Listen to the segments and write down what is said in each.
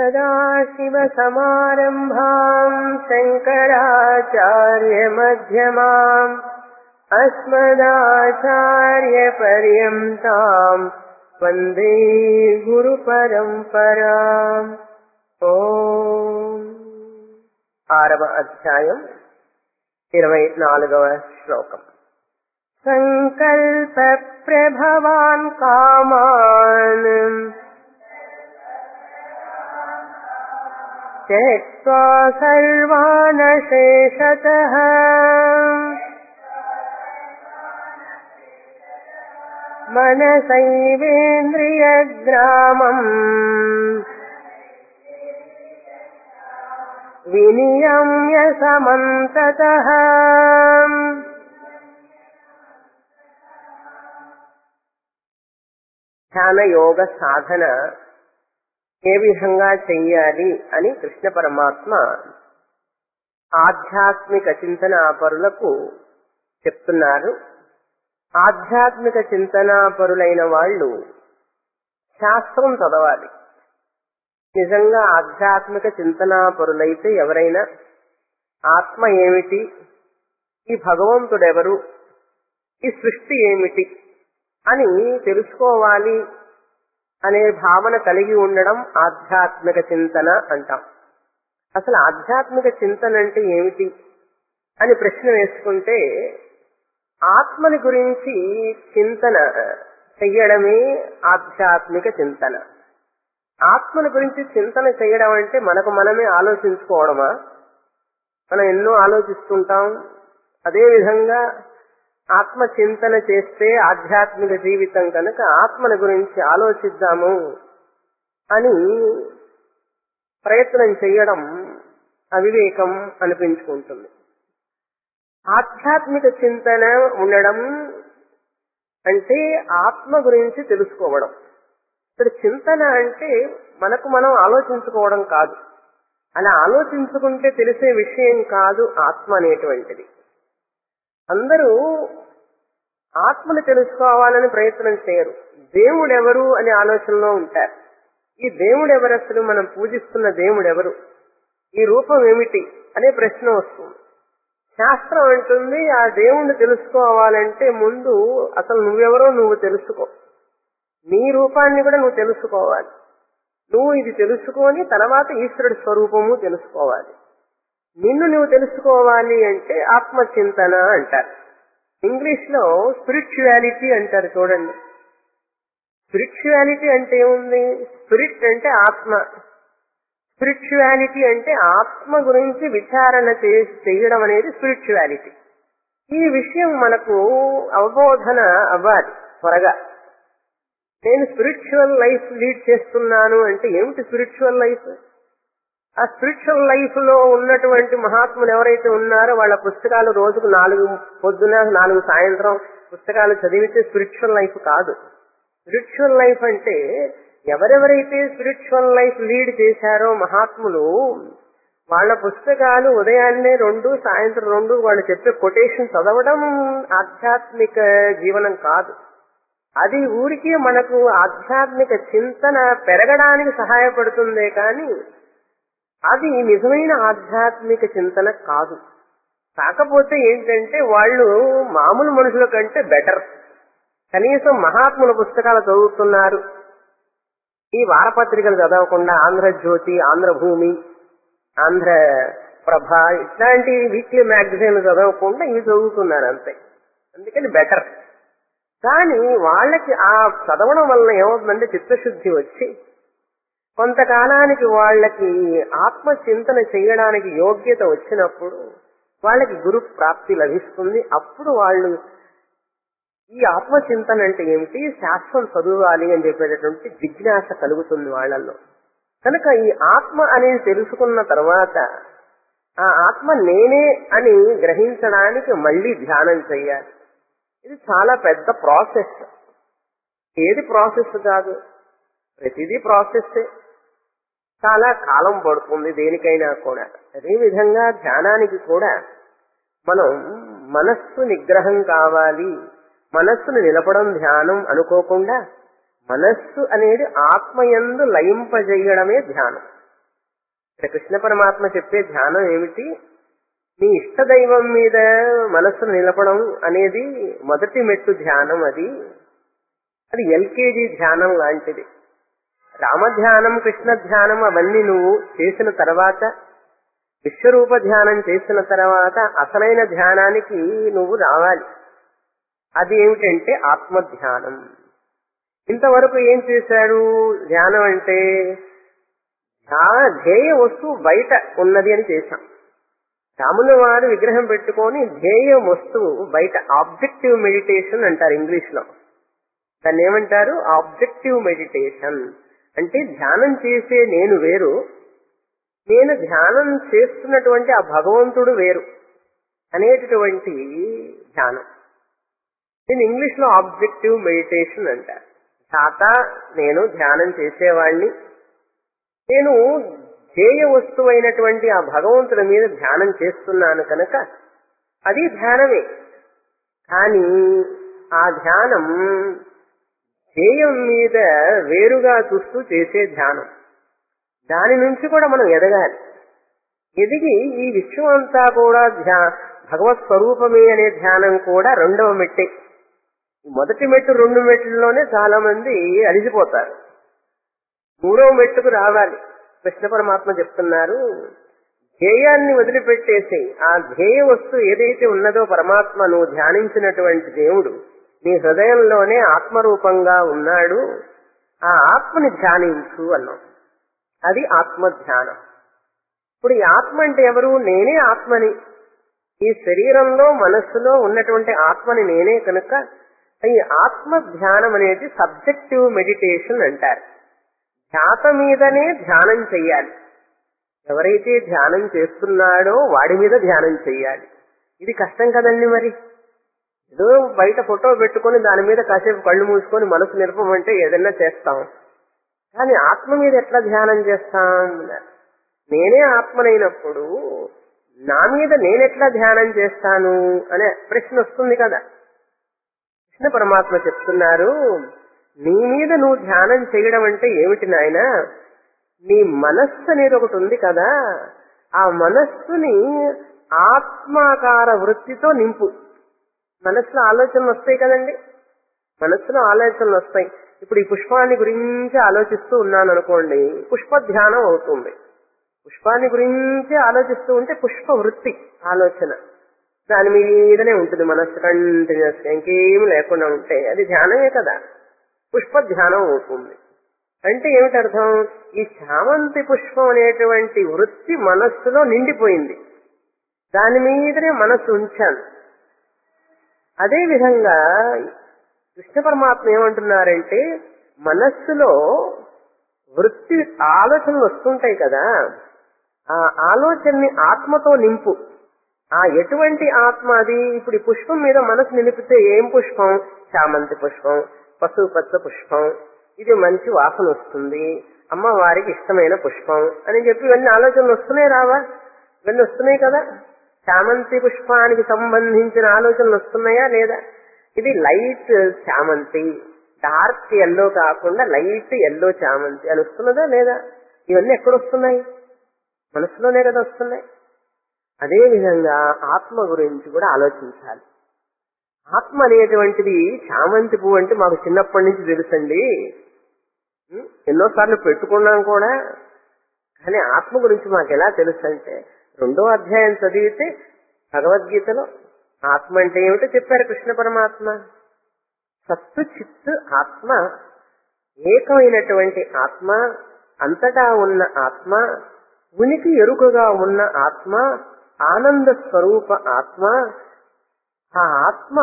सदाशिवसमारम्भाम् शङ्कराचार्यमध्यमाम् अस्मदाचार्यपर्यन्ताम् वन्दे గురుపరంపరాం ఓం ఆరవ అధ్యాయం ఇరవై నాలుగవ శ్లోకం సంకల్ప ప్రభవాన్ కామాన్ त्यक्त्वा सर्वानशेषतः मनसैवेन्द्रियग्रामम् विनियम्य समन्ततः ధ్యానయోగ సాధన ఏ విధంగా చెయ్యాలి అని కృష్ణ పరమాత్మ ఆధ్యాత్మిక చింతన పరులకు చెప్తున్నారు ఆధ్యాత్మిక చింతన పరులైన వాళ్ళు శాస్త్రం చదవాలి నిజంగా ఆధ్యాత్మిక చింతన పరులైతే ఎవరైనా ఆత్మ ఏమిటి ఈ భగవంతుడెవరు ఈ సృష్టి ఏమిటి అని తెలుసుకోవాలి అనే భావన కలిగి ఉండడం ఆధ్యాత్మిక చింతన అంటాం అసలు ఆధ్యాత్మిక చింతన అంటే ఏమిటి అని ప్రశ్న వేసుకుంటే ఆత్మని గురించి చింతన చెయ్యడమే ఆధ్యాత్మిక చింతన ఆత్మని గురించి చింతన చేయడం అంటే మనకు మనమే ఆలోచించుకోవడమా మనం ఎన్నో ఆలోచిస్తుంటాం అదే విధంగా ఆత్మ చింతన చేస్తే ఆధ్యాత్మిక జీవితం కనుక ఆత్మని గురించి ఆలోచిద్దాము అని ప్రయత్నం చేయడం అవివేకం అనిపించుకుంటుంది ఆధ్యాత్మిక చింతన ఉండడం అంటే ఆత్మ గురించి తెలుసుకోవడం ఇక్కడ చింతన అంటే మనకు మనం ఆలోచించుకోవడం కాదు అలా ఆలోచించుకుంటే తెలిసే విషయం కాదు ఆత్మ అనేటువంటిది అందరూ ఆత్మను తెలుసుకోవాలని ప్రయత్నం చేయరు దేవుడెవరు అనే ఆలోచనలో ఉంటారు ఈ దేవుడెవరు అసలు మనం పూజిస్తున్న దేవుడెవరు ఈ రూపం ఏమిటి అనే ప్రశ్న వస్తుంది శాస్త్రం అంటుంది ఆ దేవుణ్ణి తెలుసుకోవాలంటే ముందు అసలు నువ్వెవరో నువ్వు తెలుసుకో నీ రూపాన్ని కూడా నువ్వు తెలుసుకోవాలి నువ్వు ఇది తెలుసుకొని తర్వాత ఈశ్వరుడి స్వరూపము తెలుసుకోవాలి నిన్ను నువ్వు తెలుసుకోవాలి అంటే ఆత్మచింతన అంటారు ఇంగ్లీష్ లో స్పిరిచువాలిటీ అంటారు చూడండి స్పిరిచువాలిటీ అంటే ఏముంది స్పిరిట్ అంటే ఆత్మ స్పిరిచువాలిటీ అంటే ఆత్మ గురించి విచారణ చేయడం అనేది స్పిరిచువాలిటీ ఈ విషయం మనకు అవబోధన అవ్వాలి త్వరగా నేను స్పిరిచువల్ లైఫ్ లీడ్ చేస్తున్నాను అంటే ఏమిటి స్పిరిచువల్ లైఫ్ ఆ స్పిరిచువల్ లైఫ్ లో ఉన్నటువంటి మహాత్ములు ఎవరైతే ఉన్నారో వాళ్ళ పుస్తకాలు రోజుకు నాలుగు పొద్దున నాలుగు సాయంత్రం పుస్తకాలు చదివితే స్పిరిచువల్ లైఫ్ కాదు స్పిరిచువల్ లైఫ్ అంటే ఎవరెవరైతే స్పిరిచువల్ లైఫ్ లీడ్ చేశారో మహాత్ములు వాళ్ళ పుస్తకాలు ఉదయాన్నే రెండు సాయంత్రం రెండు వాళ్ళు చెప్పే కొటేషన్ చదవడం ఆధ్యాత్మిక జీవనం కాదు అది ఊరికే మనకు ఆధ్యాత్మిక చింతన పెరగడానికి సహాయపడుతుందే కానీ అది నిజమైన ఆధ్యాత్మిక చింతన కాదు కాకపోతే ఏంటంటే వాళ్ళు మామూలు మనుషుల కంటే బెటర్ కనీసం మహాత్ముల పుస్తకాలు చదువుతున్నారు ఈ వారపత్రికలు చదవకుండా ఆంధ్రజ్యోతి ఆంధ్రభూమి ఆంధ్ర ప్రభ ఇట్లాంటి వీక్లీ మ్యాగజైన్ చదవకుండా ఇవి చదువుతున్నారు అంతే అందుకని బెటర్ కానీ వాళ్ళకి ఆ చదవడం వలన ఏమవుతుందంటే చిత్తశుద్ధి వచ్చి కొంతకాలానికి వాళ్ళకి ఆత్మ చింతన చేయడానికి యోగ్యత వచ్చినప్పుడు వాళ్ళకి గురు ప్రాప్తి లభిస్తుంది అప్పుడు వాళ్ళు ఈ ఆత్మ చింతన అంటే ఏమిటి శాస్త్రం చదవాలి అని చెప్పేటటువంటి జిజ్ఞాస కలుగుతుంది వాళ్ళల్లో కనుక ఈ ఆత్మ అనేది తెలుసుకున్న తర్వాత ఆ ఆత్మ నేనే అని గ్రహించడానికి మళ్ళీ ధ్యానం చెయ్యాలి ఇది చాలా పెద్ద ప్రాసెస్ ఏది ప్రాసెస్ కాదు ప్రతిదీ ప్రాసెస్ చాలా కాలం పడుతుంది దేనికైనా కూడా అదేవిధంగా ధ్యానానికి కూడా మనం మనస్సు నిగ్రహం కావాలి మనస్సును నిలపడం ధ్యానం అనుకోకుండా మనస్సు అనేది ఆత్మయందు లయింపజేయడమే ధ్యానం ఇక్కడ కృష్ణ పరమాత్మ చెప్పే ధ్యానం ఏమిటి నీ ఇష్టదైవం మీద మనస్సును నిలపడం అనేది మొదటి మెట్టు ధ్యానం అది అది ఎల్కేజీ ధ్యానం లాంటిది రామధ్యానం కృష్ణ ధ్యానం అవన్నీ నువ్వు చేసిన తర్వాత విశ్వరూప ధ్యానం చేసిన తర్వాత అసలైన ధ్యానానికి నువ్వు రావాలి అది ఏమిటంటే ఆత్మధ్యానం ఇంతవరకు ఏం చేశాడు ధ్యానం అంటే ఆ ధ్యేయ వస్తువు బయట ఉన్నది అని చేశాం రాముల వారు విగ్రహం పెట్టుకొని ధ్యేయ వస్తువు బయట ఆబ్జెక్టివ్ మెడిటేషన్ అంటారు ఇంగ్లీష్ లో దాన్ని ఏమంటారు ఆబ్జెక్టివ్ మెడిటేషన్ అంటే ధ్యానం చేసే నేను వేరు నేను ధ్యానం చేస్తున్నటువంటి ఆ భగవంతుడు వేరు అనేటటువంటి ధ్యానం దీన్ని ఇంగ్లీష్ లో ఆబ్జెక్టివ్ మెడిటేషన్ అంటారు తాత నేను ధ్యానం చేసేవాణ్ణి నేను ధ్యేయ వస్తువైనటువంటి ఆ భగవంతుడి మీద ధ్యానం చేస్తున్నాను కనుక అది ధ్యానమే కానీ ఆ ధ్యానం ధ్యేయం మీద వేరుగా చూస్తూ చేసే ధ్యానం దాని నుంచి కూడా మనం ఎదగాలి ఎదిగి ఈ విశ్వం అంతా కూడా ధ్యా భగవత్ స్వరూపమే అనే ధ్యానం కూడా రెండవ మెట్టే ఈ మొదటి మెట్టు రెండు మెట్లలోనే చాలా మంది అలిసిపోతారు మూడవ మెట్టుకు రావాలి కృష్ణ పరమాత్మ చెప్తున్నారు ధ్యేయాన్ని వదిలిపెట్టేసి ఆ ధ్యేయ వస్తువు ఏదైతే ఉన్నదో పరమాత్మ నువ్వు ధ్యానించినటువంటి దేవుడు నీ హృదయంలోనే ఆత్మరూపంగా ఉన్నాడు ఆ ఆత్మని ధ్యానించు అన్నాం అది ఆత్మ ధ్యానం ఇప్పుడు ఈ ఆత్మ అంటే ఎవరు నేనే ఆత్మని ఈ శరీరంలో మనస్సులో ఉన్నటువంటి ఆత్మని నేనే కనుక ఈ ఆత్మ ధ్యానం అనేది సబ్జెక్టివ్ మెడిటేషన్ అంటారు ధ్యాత మీదనే ధ్యానం చెయ్యాలి ఎవరైతే ధ్యానం చేస్తున్నాడో వాడి మీద ధ్యానం చెయ్యాలి ఇది కష్టం కదండి మరి ఏదో బయట ఫోటో పెట్టుకొని దాని మీద కాసేపు కళ్ళు మూసుకొని మనసు నిరపమంటే ఏదైనా చేస్తాం కానీ ఆత్మ మీద ఎట్లా ధ్యానం చేస్తాం నేనే ఆత్మనైనప్పుడు నా మీద నేనెట్లా ధ్యానం చేస్తాను అనే ప్రశ్న వస్తుంది కదా కృష్ణ పరమాత్మ చెప్తున్నారు నీ మీద నువ్వు ధ్యానం చేయడం అంటే ఏమిటి నాయన నీ మనస్సు అనేది ఒకటి ఉంది కదా ఆ మనస్సుని ఆత్మాకార వృత్తితో నింపు మనస్సులో ఆలోచనలు వస్తాయి కదండి మనస్సులో ఆలోచనలు వస్తాయి ఇప్పుడు ఈ పుష్పాన్ని గురించి ఆలోచిస్తూ ఉన్నాను అనుకోండి పుష్ప ధ్యానం అవుతుంది పుష్పాన్ని గురించి ఆలోచిస్తూ ఉంటే పుష్ప వృత్తి ఆలోచన దాని మీదనే ఉంటుంది మనస్సు కంటిన్యూస్ ఇంకేమి లేకుండా ఉంటే అది ధ్యానమే కదా పుష్ప ధ్యానం అవుతుంది అంటే ఏమిటి అర్థం ఈ చామంతి పుష్పం అనేటువంటి వృత్తి మనస్సులో నిండిపోయింది దాని మీదనే మనస్సు ఉంచాను అదే విధంగా కృష్ణ పరమాత్మ ఏమంటున్నారంటే మనస్సులో వృత్తి ఆలోచనలు వస్తుంటాయి కదా ఆ ఆలోచనని ఆత్మతో నింపు ఆ ఎటువంటి ఆత్మ అది ఇప్పుడు ఈ పుష్పం మీద మనసు నిలిపితే ఏం పుష్పం చామంతి పుష్పం పసుపు పచ్చ పుష్పం ఇది మంచి వాసన వస్తుంది అమ్మవారికి ఇష్టమైన పుష్పం అని చెప్పి ఇవన్నీ ఆలోచనలు వస్తున్నాయి రావా ఇవన్నీ వస్తున్నాయి కదా చామంతి పుష్పానికి సంబంధించిన ఆలోచనలు వస్తున్నాయా లేదా ఇది లైట్ చామంతి డార్క్ ఎల్లో కాకుండా లైట్ ఎల్లో చామంతి అని వస్తున్నదా లేదా ఇవన్నీ ఎక్కడ వస్తున్నాయి మనసులోనే కదా వస్తున్నాయి అదే విధంగా ఆత్మ గురించి కూడా ఆలోచించాలి ఆత్మ అనేటువంటిది చామంతి పువ్వు అంటే మాకు చిన్నప్పటి నుంచి తెలుసండి ఉం? ఎన్నోసార్లు పెట్టుకున్నాం కూడా కానీ ఆత్మ గురించి మాకు ఎలా తెలుసు అంటే రెండో అధ్యాయం చదివితే భగవద్గీతలో ఆత్మ అంటే ఏమిటో చెప్పారు కృష్ణ పరమాత్మ సత్తు చిత్తు ఆత్మ ఏకమైనటువంటి ఆత్మ అంతటా ఉన్న ఆత్మ ఉనికి ఎరుకగా ఉన్న ఆత్మ ఆనంద స్వరూప ఆత్మ ఆ ఆత్మ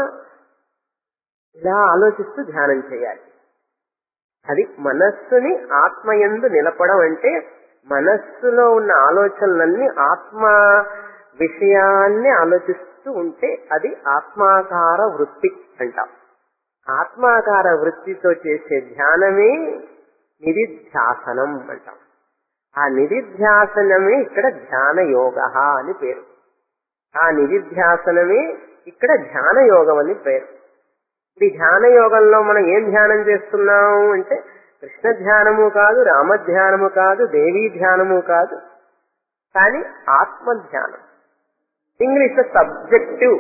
ఇలా ఆలోచిస్తూ ధ్యానం చేయాలి అది మనస్సుని ఆత్మయందు నిలపడం అంటే మనస్సులో ఉన్న ఆలోచనలన్నీ ఆత్మ విషయాన్ని ఆలోచిస్తూ ఉంటే అది ఆత్మాకార వృత్తి అంటాం ఆత్మాకార వృత్తితో చేసే ధ్యానమే నిధిధ్యాసనం అంటాం ఆ నిధిధ్యాసనమే ఇక్కడ ధ్యాన యోగ అని పేరు ఆ నిధిధ్యాసనమే ఇక్కడ ధ్యాన యోగం అని పేరు ఈ ధ్యాన యోగంలో మనం ఏం ధ్యానం చేస్తున్నాం అంటే కృష్ణ ధ్యానము కాదు రామ ధ్యానము కాదు దేవీ ధ్యానము కాదు కానీ ఆత్మ ధ్యానం ఇంగ్లీష్ లో సబ్జెక్టివ్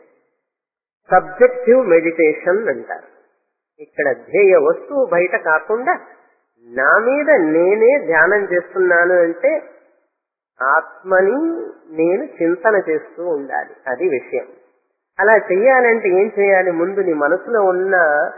సబ్జెక్టివ్ మెడిటేషన్ అంటారు ఇక్కడ ధ్యేయ వస్తువు బయట కాకుండా నా మీద నేనే ధ్యానం చేస్తున్నాను అంటే ఆత్మని నేను చింతన చేస్తూ ఉండాలి అది విషయం అలా చెయ్యాలంటే ఏం చేయాలి ముందు నీ మనసులో ఉన్న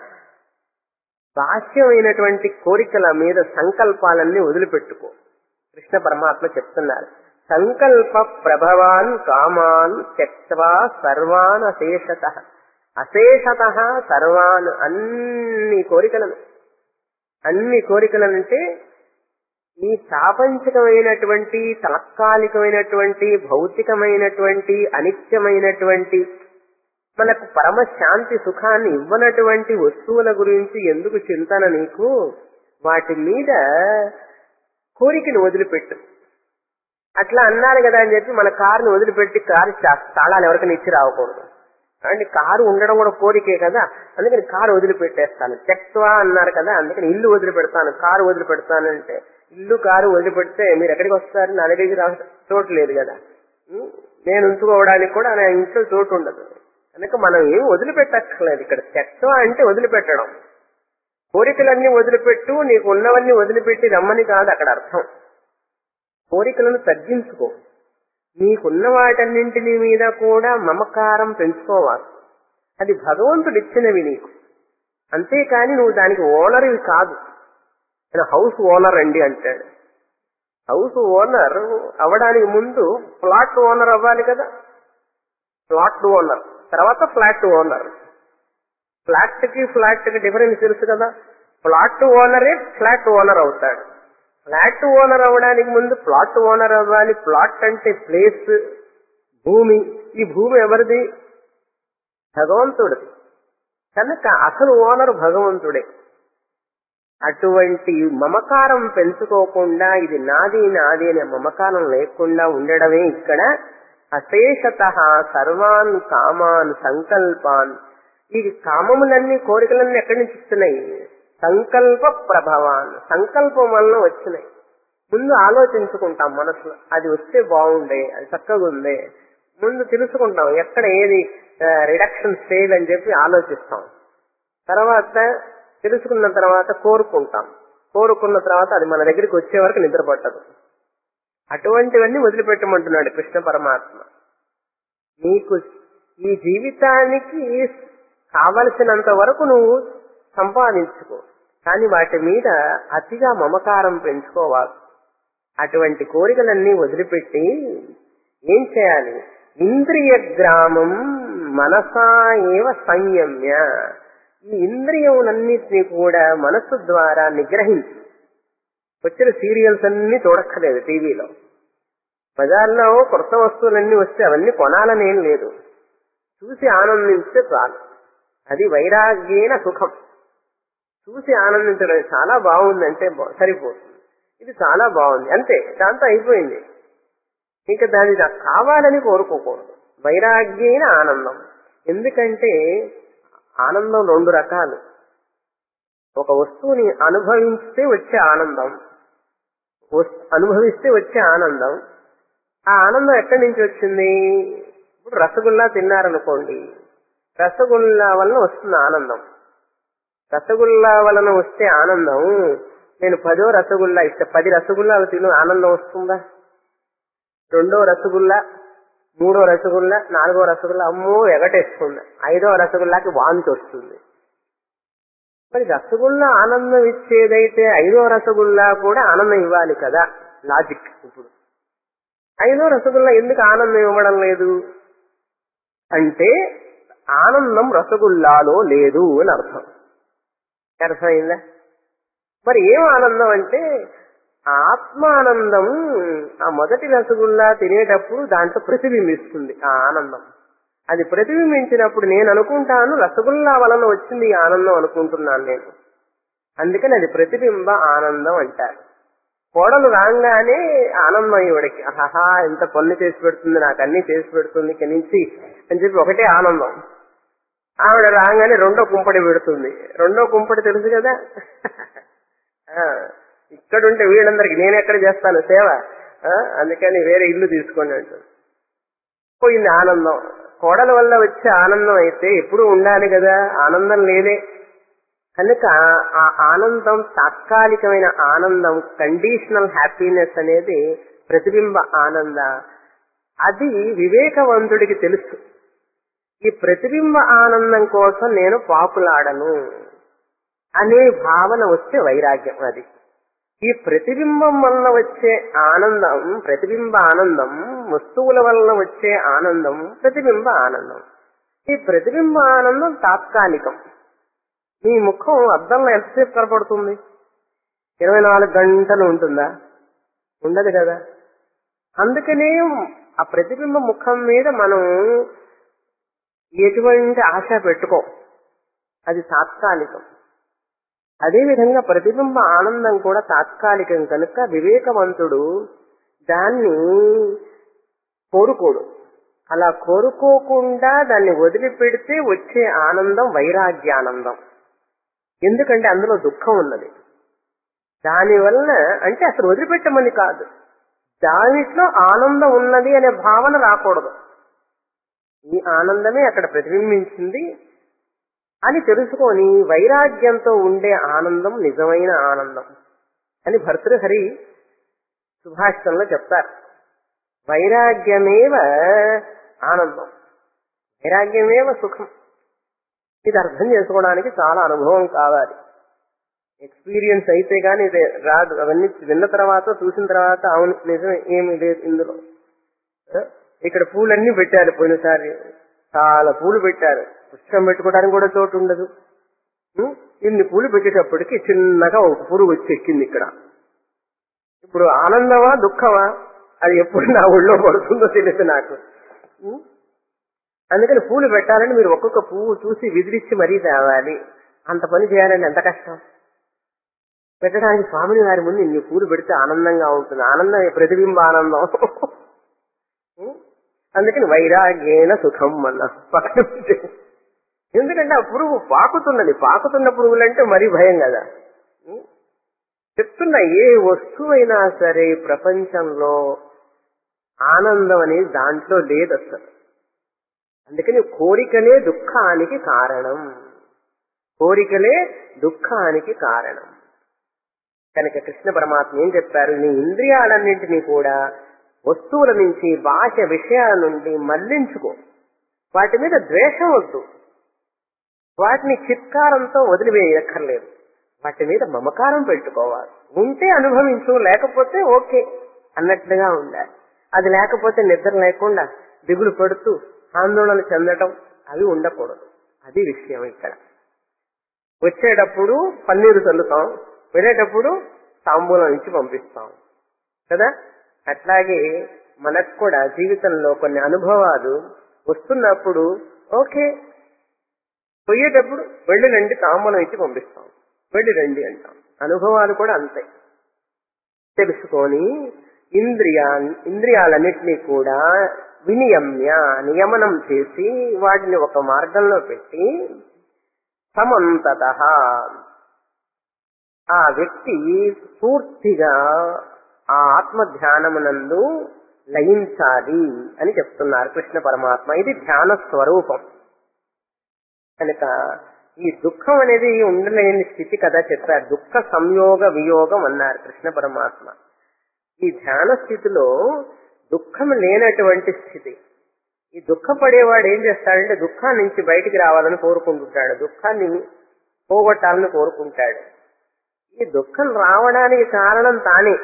బాహ్యమైనటువంటి కోరికల మీద సంకల్పాలన్నీ వదిలిపెట్టుకో కృష్ణ పరమాత్మ చెప్తున్నారు సంకల్ప ప్రభవాన్ కామాన్ త్యక్వా సర్వాన్ అశేషత అశేషత సర్వాన్ అన్ని కోరికలను అన్ని కోరికలనంటే ఈ ప్రాపంచికమైనటువంటి తాత్కాలికమైనటువంటి భౌతికమైనటువంటి అనిత్యమైనటువంటి మనకు పరమశాంతి సుఖాన్ని ఇవ్వనటువంటి వస్తువుల గురించి ఎందుకు చింతన నీకు వాటి మీద కోరికను వదిలిపెట్టు అట్లా అన్నారు కదా అని చెప్పి మన కారుని వదిలిపెట్టి కారు చా- తాళాలు ఎవరికైనా ఇచ్చి రావకూడదు అంటే కారు ఉండడం కూడా కోరికే కదా అందుకని కారు వదిలిపెట్టేస్తాను చెక్వా అన్నారు కదా అందుకని ఇల్లు వదిలిపెడతాను కారు వదిలిపెడతానంటే ఇల్లు కారు వదిలిపెడితే మీరు ఎక్కడికి వస్తారు నా దగ్గరికి రా చోటు లేదు కదా ఉం? నేను ఉంచుకోవడానికి కూడా నా ఇంట్లో చోటు ఉండదు కనుక మనం ఏం వదిలిపెట్టక్కర్లేదు ఇక్కడ చెక్వా అంటే వదిలిపెట్టడం కోరికలన్నీ వదిలిపెట్టు నీకు ఉన్నవన్నీ వదిలిపెట్టి రమ్మని కాదు అక్కడ అర్థం కోరికలను తగ్గించుకో నీకున్న వాటన్నింటినీ మీద కూడా మమకారం పెంచుకోవాలి అది భగవంతుడు ఇచ్చినవి నీకు అంతేకాని నువ్వు దానికి ఓనర్వి కాదు నేను హౌస్ ఓనర్ అండి అంటాడు హౌస్ ఓనర్ అవడానికి ముందు ప్లాట్ ఓనర్ అవ్వాలి కదా ప్లాట్ ఓనర్ తర్వాత ఫ్లాట్ ఓనర్ ఫ్లాట్ కి ఫ్లాట్ కి డిఫరెన్స్ తెలుసు కదా ప్లాట్ ఓనరే ఫ్లాట్ ఓనర్ అవుతాడు ఫ్లాట్ ఓనర్ అవ్వడానికి ముందు ప్లాట్ ఓనర్ అవ్వాలి ప్లాట్ అంటే ప్లేస్ భూమి ఈ భూమి ఎవరిది భగవంతుడిది కనుక అసలు ఓనర్ భగవంతుడే అటువంటి మమకారం పెంచుకోకుండా ఇది నాది నాది అనే మమకారం లేకుండా ఉండడమే ఇక్కడ అశేషత సర్వాన్ కామాన్ సంకల్పాన్ ఈ కామములన్నీ కోరికలన్నీ ఎక్కడి నుంచి ఇస్తున్నాయి సంకల్ప ప్రభావాన్ సంకల్పం వలన వచ్చినాయి ముందు ఆలోచించుకుంటాం మనసులో అది వస్తే బాగుండే అది చక్కగా ఉందే ముందు తెలుసుకుంటాం ఎక్కడ ఏది రిడక్షన్ స్టేజ్ అని చెప్పి ఆలోచిస్తాం తర్వాత తెలుసుకున్న తర్వాత కోరుకుంటాం కోరుకున్న తర్వాత అది మన దగ్గరికి వచ్చే వరకు నిద్ర పట్టదు అటువంటివన్నీ వదిలిపెట్టమంటున్నాడు కృష్ణ పరమాత్మ నీకు ఈ జీవితానికి కావలసినంత వరకు నువ్వు సంపాదించుకో కానీ వాటి మీద అతిగా మమకారం పెంచుకోవాలి అటువంటి కోరికలన్నీ వదిలిపెట్టి ఏం చేయాలి ఇంద్రియ గ్రామం మనసా ఏవ సంయమ్య ఈ ఇంద్రియములన్నిటినీ కూడా మనస్సు ద్వారా నిగ్రహించు వచ్చిన సీరియల్స్ అన్ని చూడక్కర్లేదు టీవీలో బజార్లో కొత్త వస్తువులన్నీ వస్తే అవన్నీ కొనాలనేం లేదు చూసి ఆనందించితే చాలు అది వైరాగ్యేన సుఖం చూసి ఆనందించడం చాలా బాగుందంటే బా- సరిపోతుంది ఇది చాలా బాగుంది అంతే దాంతో అయిపోయింది ఇంకా దాన్ని నాకు కావాలని కోరుకోకూడదు వైరాగ్యైన ఆనందం ఎందుకంటే ఆనందం రెండు రకాలు ఒక వస్తువుని అనుభవిస్తే వచ్చే ఆనందం వస్- అనుభవిస్తే వచ్చే ఆనందం ఆ ఆనందం ఎక్కడి నుంచి వచ్చింది ఇప్పుడు రసగుల్లా తిన్నారనుకోండి రసగుల్లా వలన వస్తుంది ఆనందం రసగుల్లా వలన వస్తే ఆనందం నేను పదో రసగుల్లా ఇస్తే పది రసగుల్లాలు తిను ఆనందం వస్తుందా రెండో రసగుల్లా మూడో రసగుల్లా నాలుగో రసగుల్లా అమ్మో ఎగటేస్తుంది ఐదో రసగుల్లాకి వాంతి వస్తుంది మరి రసగుల్లా ఆనందం ఇచ్చేదైతే ఐదో రసగుల్లా కూడా ఆనందం ఇవ్వాలి కదా లాజిక్ ఇప్పుడు ఐదో రసగుల్లా ఎందుకు ఆనందం ఇవ్వడం లేదు అంటే ఆనందం రసగుల్లాలో లేదు అని అర్థం అర్థమైందా మరి ఏం ఆనందం అంటే ఆత్మానందం ఆ మొదటి రసగుల్లా తినేటప్పుడు దాంట్లో ప్రతిబింబిస్తుంది ఆ ఆనందం అది ప్రతిబింబించినప్పుడు నేను అనుకుంటాను రసగుల్లా వలన వచ్చింది ఈ ఆనందం అనుకుంటున్నాను నేను అందుకని అది ప్రతిబింబ ఆనందం అంటారు కోడలు రాగానే ఆనందం ఇవిడికి ఆహా ఎంత పనులు చేసి పెడుతుంది నాకు అన్ని చేసి పెడుతుంది ఇక నుంచి అని చెప్పి ఒకటే ఆనందం ఆవిడ రాగానే రెండో కుంపడి పెడుతుంది రెండో కుంపడి తెలుసు కదా ఆ, ఇక్కడుంటే వీళ్ళందరికి నేను ఎక్కడ చేస్తాను సేవ ఆ, అందుకని వేరే ఇల్లు తీసుకోండి అంటుంది పోయింది ఆనందం కోడల వల్ల వచ్చే ఆనందం అయితే ఎప్పుడు ఉండాలి కదా ఆనందం లేదే కనుక ఆ ఆనందం తాత్కాలికమైన ఆనందం కండిషనల్ హ్యాపీనెస్ అనేది ప్రతిబింబ ఆనంద అది వివేకవంతుడికి తెలుసు ఈ ప్రతిబింబ ఆనందం కోసం నేను పాపులాడను అనే భావన వస్తే వైరాగ్యం అది ఈ ప్రతిబింబం వలన వచ్చే ఆనందం ప్రతిబింబ ఆనందం వస్తువుల వలన వచ్చే ఆనందం ప్రతిబింబ ఆనందం ఈ ప్రతిబింబ ఆనందం తాత్కాలికం మీ ముఖం అద్దంలో ఎంతసేపు కనపడుతుంది ఇరవై నాలుగు గంటలు ఉంటుందా ఉండదు కదా అందుకనే ఆ ప్రతిబింబ ముఖం మీద మనం ఎటువంటి ఆశ పెట్టుకో అది తాత్కాలికం అదేవిధంగా ప్రతిబింబ ఆనందం కూడా తాత్కాలికం కనుక వివేకవంతుడు దాన్ని కోరుకోడు అలా కోరుకోకుండా దాన్ని వదిలిపెడితే వచ్చే ఆనందం వైరాగ్యానందం ఎందుకంటే అందులో దుఃఖం ఉన్నది దానివల్ల అంటే అసలు వదిలిపెట్టమని కాదు దానిట్లో ఆనందం ఉన్నది అనే భావన రాకూడదు ఈ ఆనందమే అక్కడ ప్రతిబింబించింది అని తెలుసుకొని వైరాగ్యంతో ఉండే ఆనందం నిజమైన ఆనందం అని భర్తృహరి సుభాషితంలో చెప్తారు వైరాగ్యమేవ ఆనందం వైరాగ్యమేవ సుఖం ఇది అర్థం చేసుకోవడానికి చాలా అనుభవం కావాలి ఎక్స్పీరియన్స్ అయితే గానీ ఇది రాదు అవన్నీ విన్న తర్వాత చూసిన తర్వాత అవును నిజం ఏమీ లేదు ఇందులో ఆ, ఇక్కడ పూలన్నీ పెట్టారు పోయినసారి చాలా పూలు పెట్టారు పుష్పం పెట్టుకోవడానికి కూడా చోటు ఉండదు ఉం? ఇన్ని పూలు పెట్టేటప్పటికి చిన్నగా ఒక పురుగు వచ్చి ఎక్కింది ఇక్కడ ఇప్పుడు ఆనందమా దుఃఖమా అది ఎప్పుడు నా ఒళ్ళో పడుతుందో తెలియదు నాకు ఉం? అందుకని పూలు పెట్టాలని మీరు ఒక్కొక్క పువ్వు చూసి విదిలిచ్చి మరీ తేవాలి అంత పని చేయాలని ఎంత కష్టం పెట్టడానికి స్వామిని వారి ముందు ఇన్ని పూలు పెడితే ఆనందంగా ఉంటుంది ఆనందం ప్రతిబింబ ఆనందం ఉం? అందుకని వైరాగ్యేన సుఖం అన్న పక్కన పెట్టి. ఎందుకంటే ఆ పురుగు పాకుతున్నది పాకుతున్న పురుగులంటే మరీ భయం కదా ఉం? చెప్తున్నా ఏ వస్తువైనా సరే ప్రపంచంలో ఆనందం అనేది దాంట్లో లేదు అసలు అందుకని కోరికలే దుఃఖానికి కారణం కోరికలే దుఃఖానికి కారణం కనుక కృష్ణ పరమాత్మ ఏం చెప్పారు నీ ఇంద్రియాలన్నింటినీ కూడా వస్తువుల నుంచి భాష విషయాల నుండి మళ్లించుకో వాటి మీద ద్వేషం వద్దు వాటిని చిత్కారంతో వదిలివేయక్కర్లేదు వాటి మీద మమకారం పెట్టుకోవాలి ఉంటే అనుభవించు లేకపోతే ఓకే అన్నట్లుగా ఉండాలి అది లేకపోతే నిద్ర లేకుండా దిగులు పడుతూ ఆందోళన చెందటం అవి ఉండకూడదు అది విషయం ఇక్కడ వచ్చేటప్పుడు పన్నీరు చల్లుతాం వెళ్ళేటప్పుడు తాంబూలం ఇచ్చి పంపిస్తాం కదా అట్లాగే మనకు కూడా జీవితంలో కొన్ని అనుభవాలు వస్తున్నప్పుడు ఓకే పోయేటప్పుడు వెళ్ళి రండి తాంబూలం ఇచ్చి పంపిస్తాం వెళ్ళి రండి అంటాం అనుభవాలు కూడా అంతే తెలుసుకొని ఇంద్రియా ఇంద్రియాలన్నిటినీ కూడా వినియమ్య నియమనం చేసి వాటిని ఒక మార్గంలో పెట్టి సమంతత ఆ వ్యక్తి పూర్తిగా ఆ ఆత్మ ధ్యానమునందు లయించాలి అని చెప్తున్నారు కృష్ణ పరమాత్మ ఇది ధ్యాన స్వరూపం కనుక ఈ దుఃఖం అనేది ఉండలేని స్థితి కదా చెప్పారు దుఃఖ సంయోగ వియోగం అన్నారు కృష్ణ పరమాత్మ ఈ ధ్యాన స్థితిలో దుఃఖం లేనటువంటి స్థితి ఈ దుఃఖపడేవాడు ఏం చేస్తాడంటే దుఃఖాన్ని నుంచి బయటికి రావాలని కోరుకుంటుంటాడు దుఃఖాన్ని పోగొట్టాలని కోరుకుంటాడు ఈ దుఃఖం రావడానికి కారణం తానే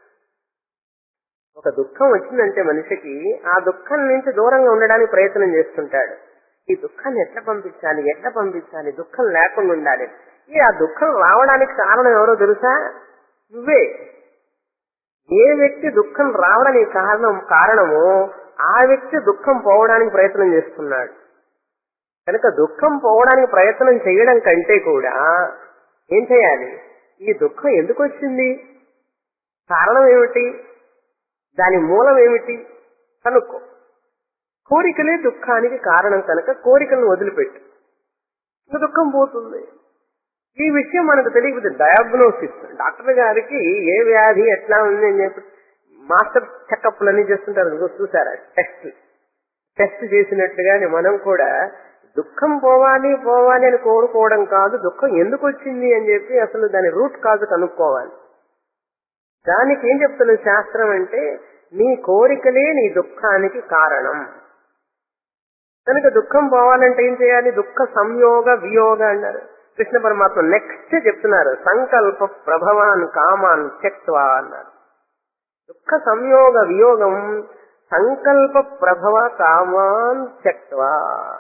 ఒక దుఃఖం వచ్చిందంటే మనిషికి ఆ దుఃఖం నుంచి దూరంగా ఉండడానికి ప్రయత్నం చేస్తుంటాడు ఈ దుఃఖాన్ని ఎట్లా పంపించాలి ఎట్లా పంపించాలి దుఃఖం లేకుండా ఉండాలి ఈ ఆ దుఃఖం రావడానికి కారణం ఎవరో తెలుసా నువ్వే ఏ వ్యక్తి దుఃఖం రావడానికి కారణం కారణమో ఆ వ్యక్తి దుఃఖం పోవడానికి ప్రయత్నం చేస్తున్నాడు కనుక దుఃఖం పోవడానికి ప్రయత్నం చేయడం కంటే కూడా ఏం చేయాలి ఈ దుఃఖం ఎందుకు వచ్చింది కారణం ఏమిటి దాని మూలం ఏమిటి కనుక్కో కోరికలే దుఃఖానికి కారణం కనుక కోరికలను వదిలిపెట్టు ఇంకా దుఃఖం పోతుంది ఈ విషయం మనకు తెలియకపోతే డయాగ్నోసిస్ డాక్టర్ గారికి ఏ వ్యాధి ఎట్లా ఉంది అని చెప్పి మాస్టర్ చెకప్లు అన్ని చేస్తుంటారు ఇదిగో చూసారా టెస్ట్ టెస్ట్ చేసినట్టుగానే మనం కూడా దుఃఖం పోవాలి పోవాలి అని కోరుకోవడం కాదు దుఃఖం ఎందుకు వచ్చింది అని చెప్పి అసలు దాని రూట్ కాదు కనుక్కోవాలి దానికి ఏం చెప్తున్న శాస్త్రం అంటే నీ కోరికలే నీ దుఃఖానికి కారణం కనుక దుఃఖం పోవాలంటే ఏం చేయాలి దుఃఖ సంయోగ వియోగ అన్నారు కృష్ణ పరమాత్మ నెక్స్ట్ చెప్తున్నారు సంకల్ప ప్రభవాన్ కామాన్ త్యక్వా అన్నారు దుఃఖ సంయోగ వియోగం సంకల్ప ప్రభవ కామాన్ త్యక్వా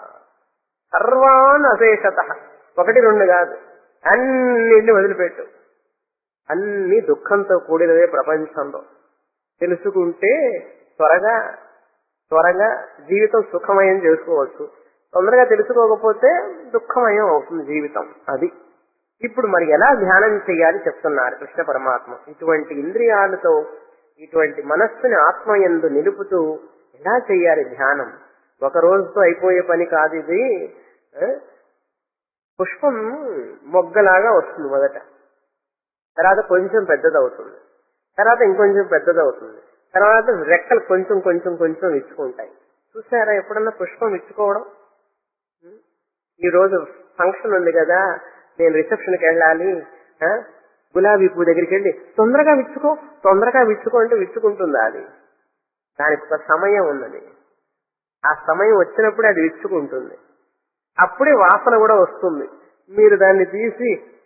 సర్వాన్ అశేషత ఒకటి రెండు కాదు అన్నింటిని వదిలిపెట్టు అన్ని దుఃఖంతో కూడినదే ప్రపంచంలో తెలుసుకుంటే త్వరగా త్వరగా జీవితం సుఖమయం చేసుకోవచ్చు తొందరగా తెలుసుకోకపోతే దుఃఖమయం అవుతుంది జీవితం అది ఇప్పుడు మరి ఎలా ధ్యానం చేయాలి చెప్తున్నారు కృష్ణ పరమాత్మ ఇటువంటి ఇంద్రియాలతో ఇటువంటి మనస్సుని ఆత్మయందు నిలుపుతూ ఎలా చేయాలి ధ్యానం ఒక రోజుతో అయిపోయే పని కాదు ఇది ఆ? పుష్పం మొగ్గలాగా వస్తుంది మొదట తర్వాత కొంచెం పెద్దదవుతుంది తర్వాత ఇంకొంచెం పెద్దదవుతుంది తర్వాత రెక్కలు కొంచెం కొంచెం కొంచెం విచ్చుకుంటాయి చూసారా ఎప్పుడన్నా పుష్పం విచ్చుకోవడం ఉం? ఈ రోజు ఫంక్షన్ ఉంది కదా నేను రిసెప్షన్కి వెళ్ళాలి ఆ? గులాబీ పువ్వు దగ్గరికి వెళ్ళి తొందరగా విచ్చుకో తొందరగా విచ్చుకో అంటే విచ్చుకుంటుందా అది దానికి ఒక సమయం ఉన్నది ఆ సమయం వచ్చినప్పుడే అది విచ్చుకుంటుంది అప్పుడే వాసన కూడా వస్తుంది మీరు దాన్ని తీసి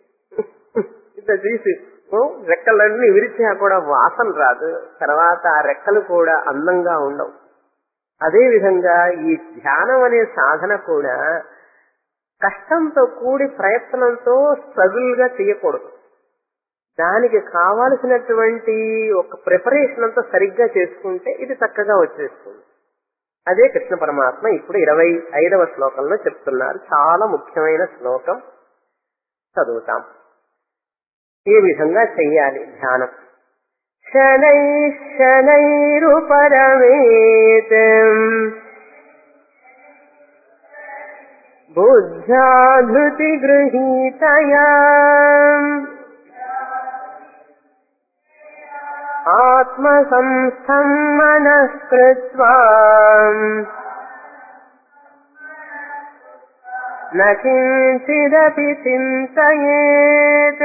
ఇట్లా తీసి ఓ, రెక్కలన్నీ విరిచినా కూడా వాసన రాదు తర్వాత ఆ రెక్కలు కూడా అందంగా ఉండవు అదే విధంగా ఈ ధ్యానం అనే సాధన కూడా కష్టంతో కూడి ప్రయత్నంతో స్ట్రగుల్ గా చేయకూడదు దానికి కావలసినటువంటి ఒక ప్రిపరేషన్ అంతా సరిగ్గా చేసుకుంటే ఇది చక్కగా వచ్చేస్తుంది అదే కృష్ణ పరమాత్మ ఇప్పుడు ఇరవై ఐదవ శ్లోకంలో చెప్తున్నారు చాలా ముఖ్యమైన శ్లోకం చదువుతాం ఏ విధంగా చెయ్యాలి ధ్యానం శనై శనైరుపరమేత్ బుద్ధ్యాధృతి గృహీతయా ఆత్మసంస్థం మనః కృత్వా न किञ्चिदपि चिन्तयेत्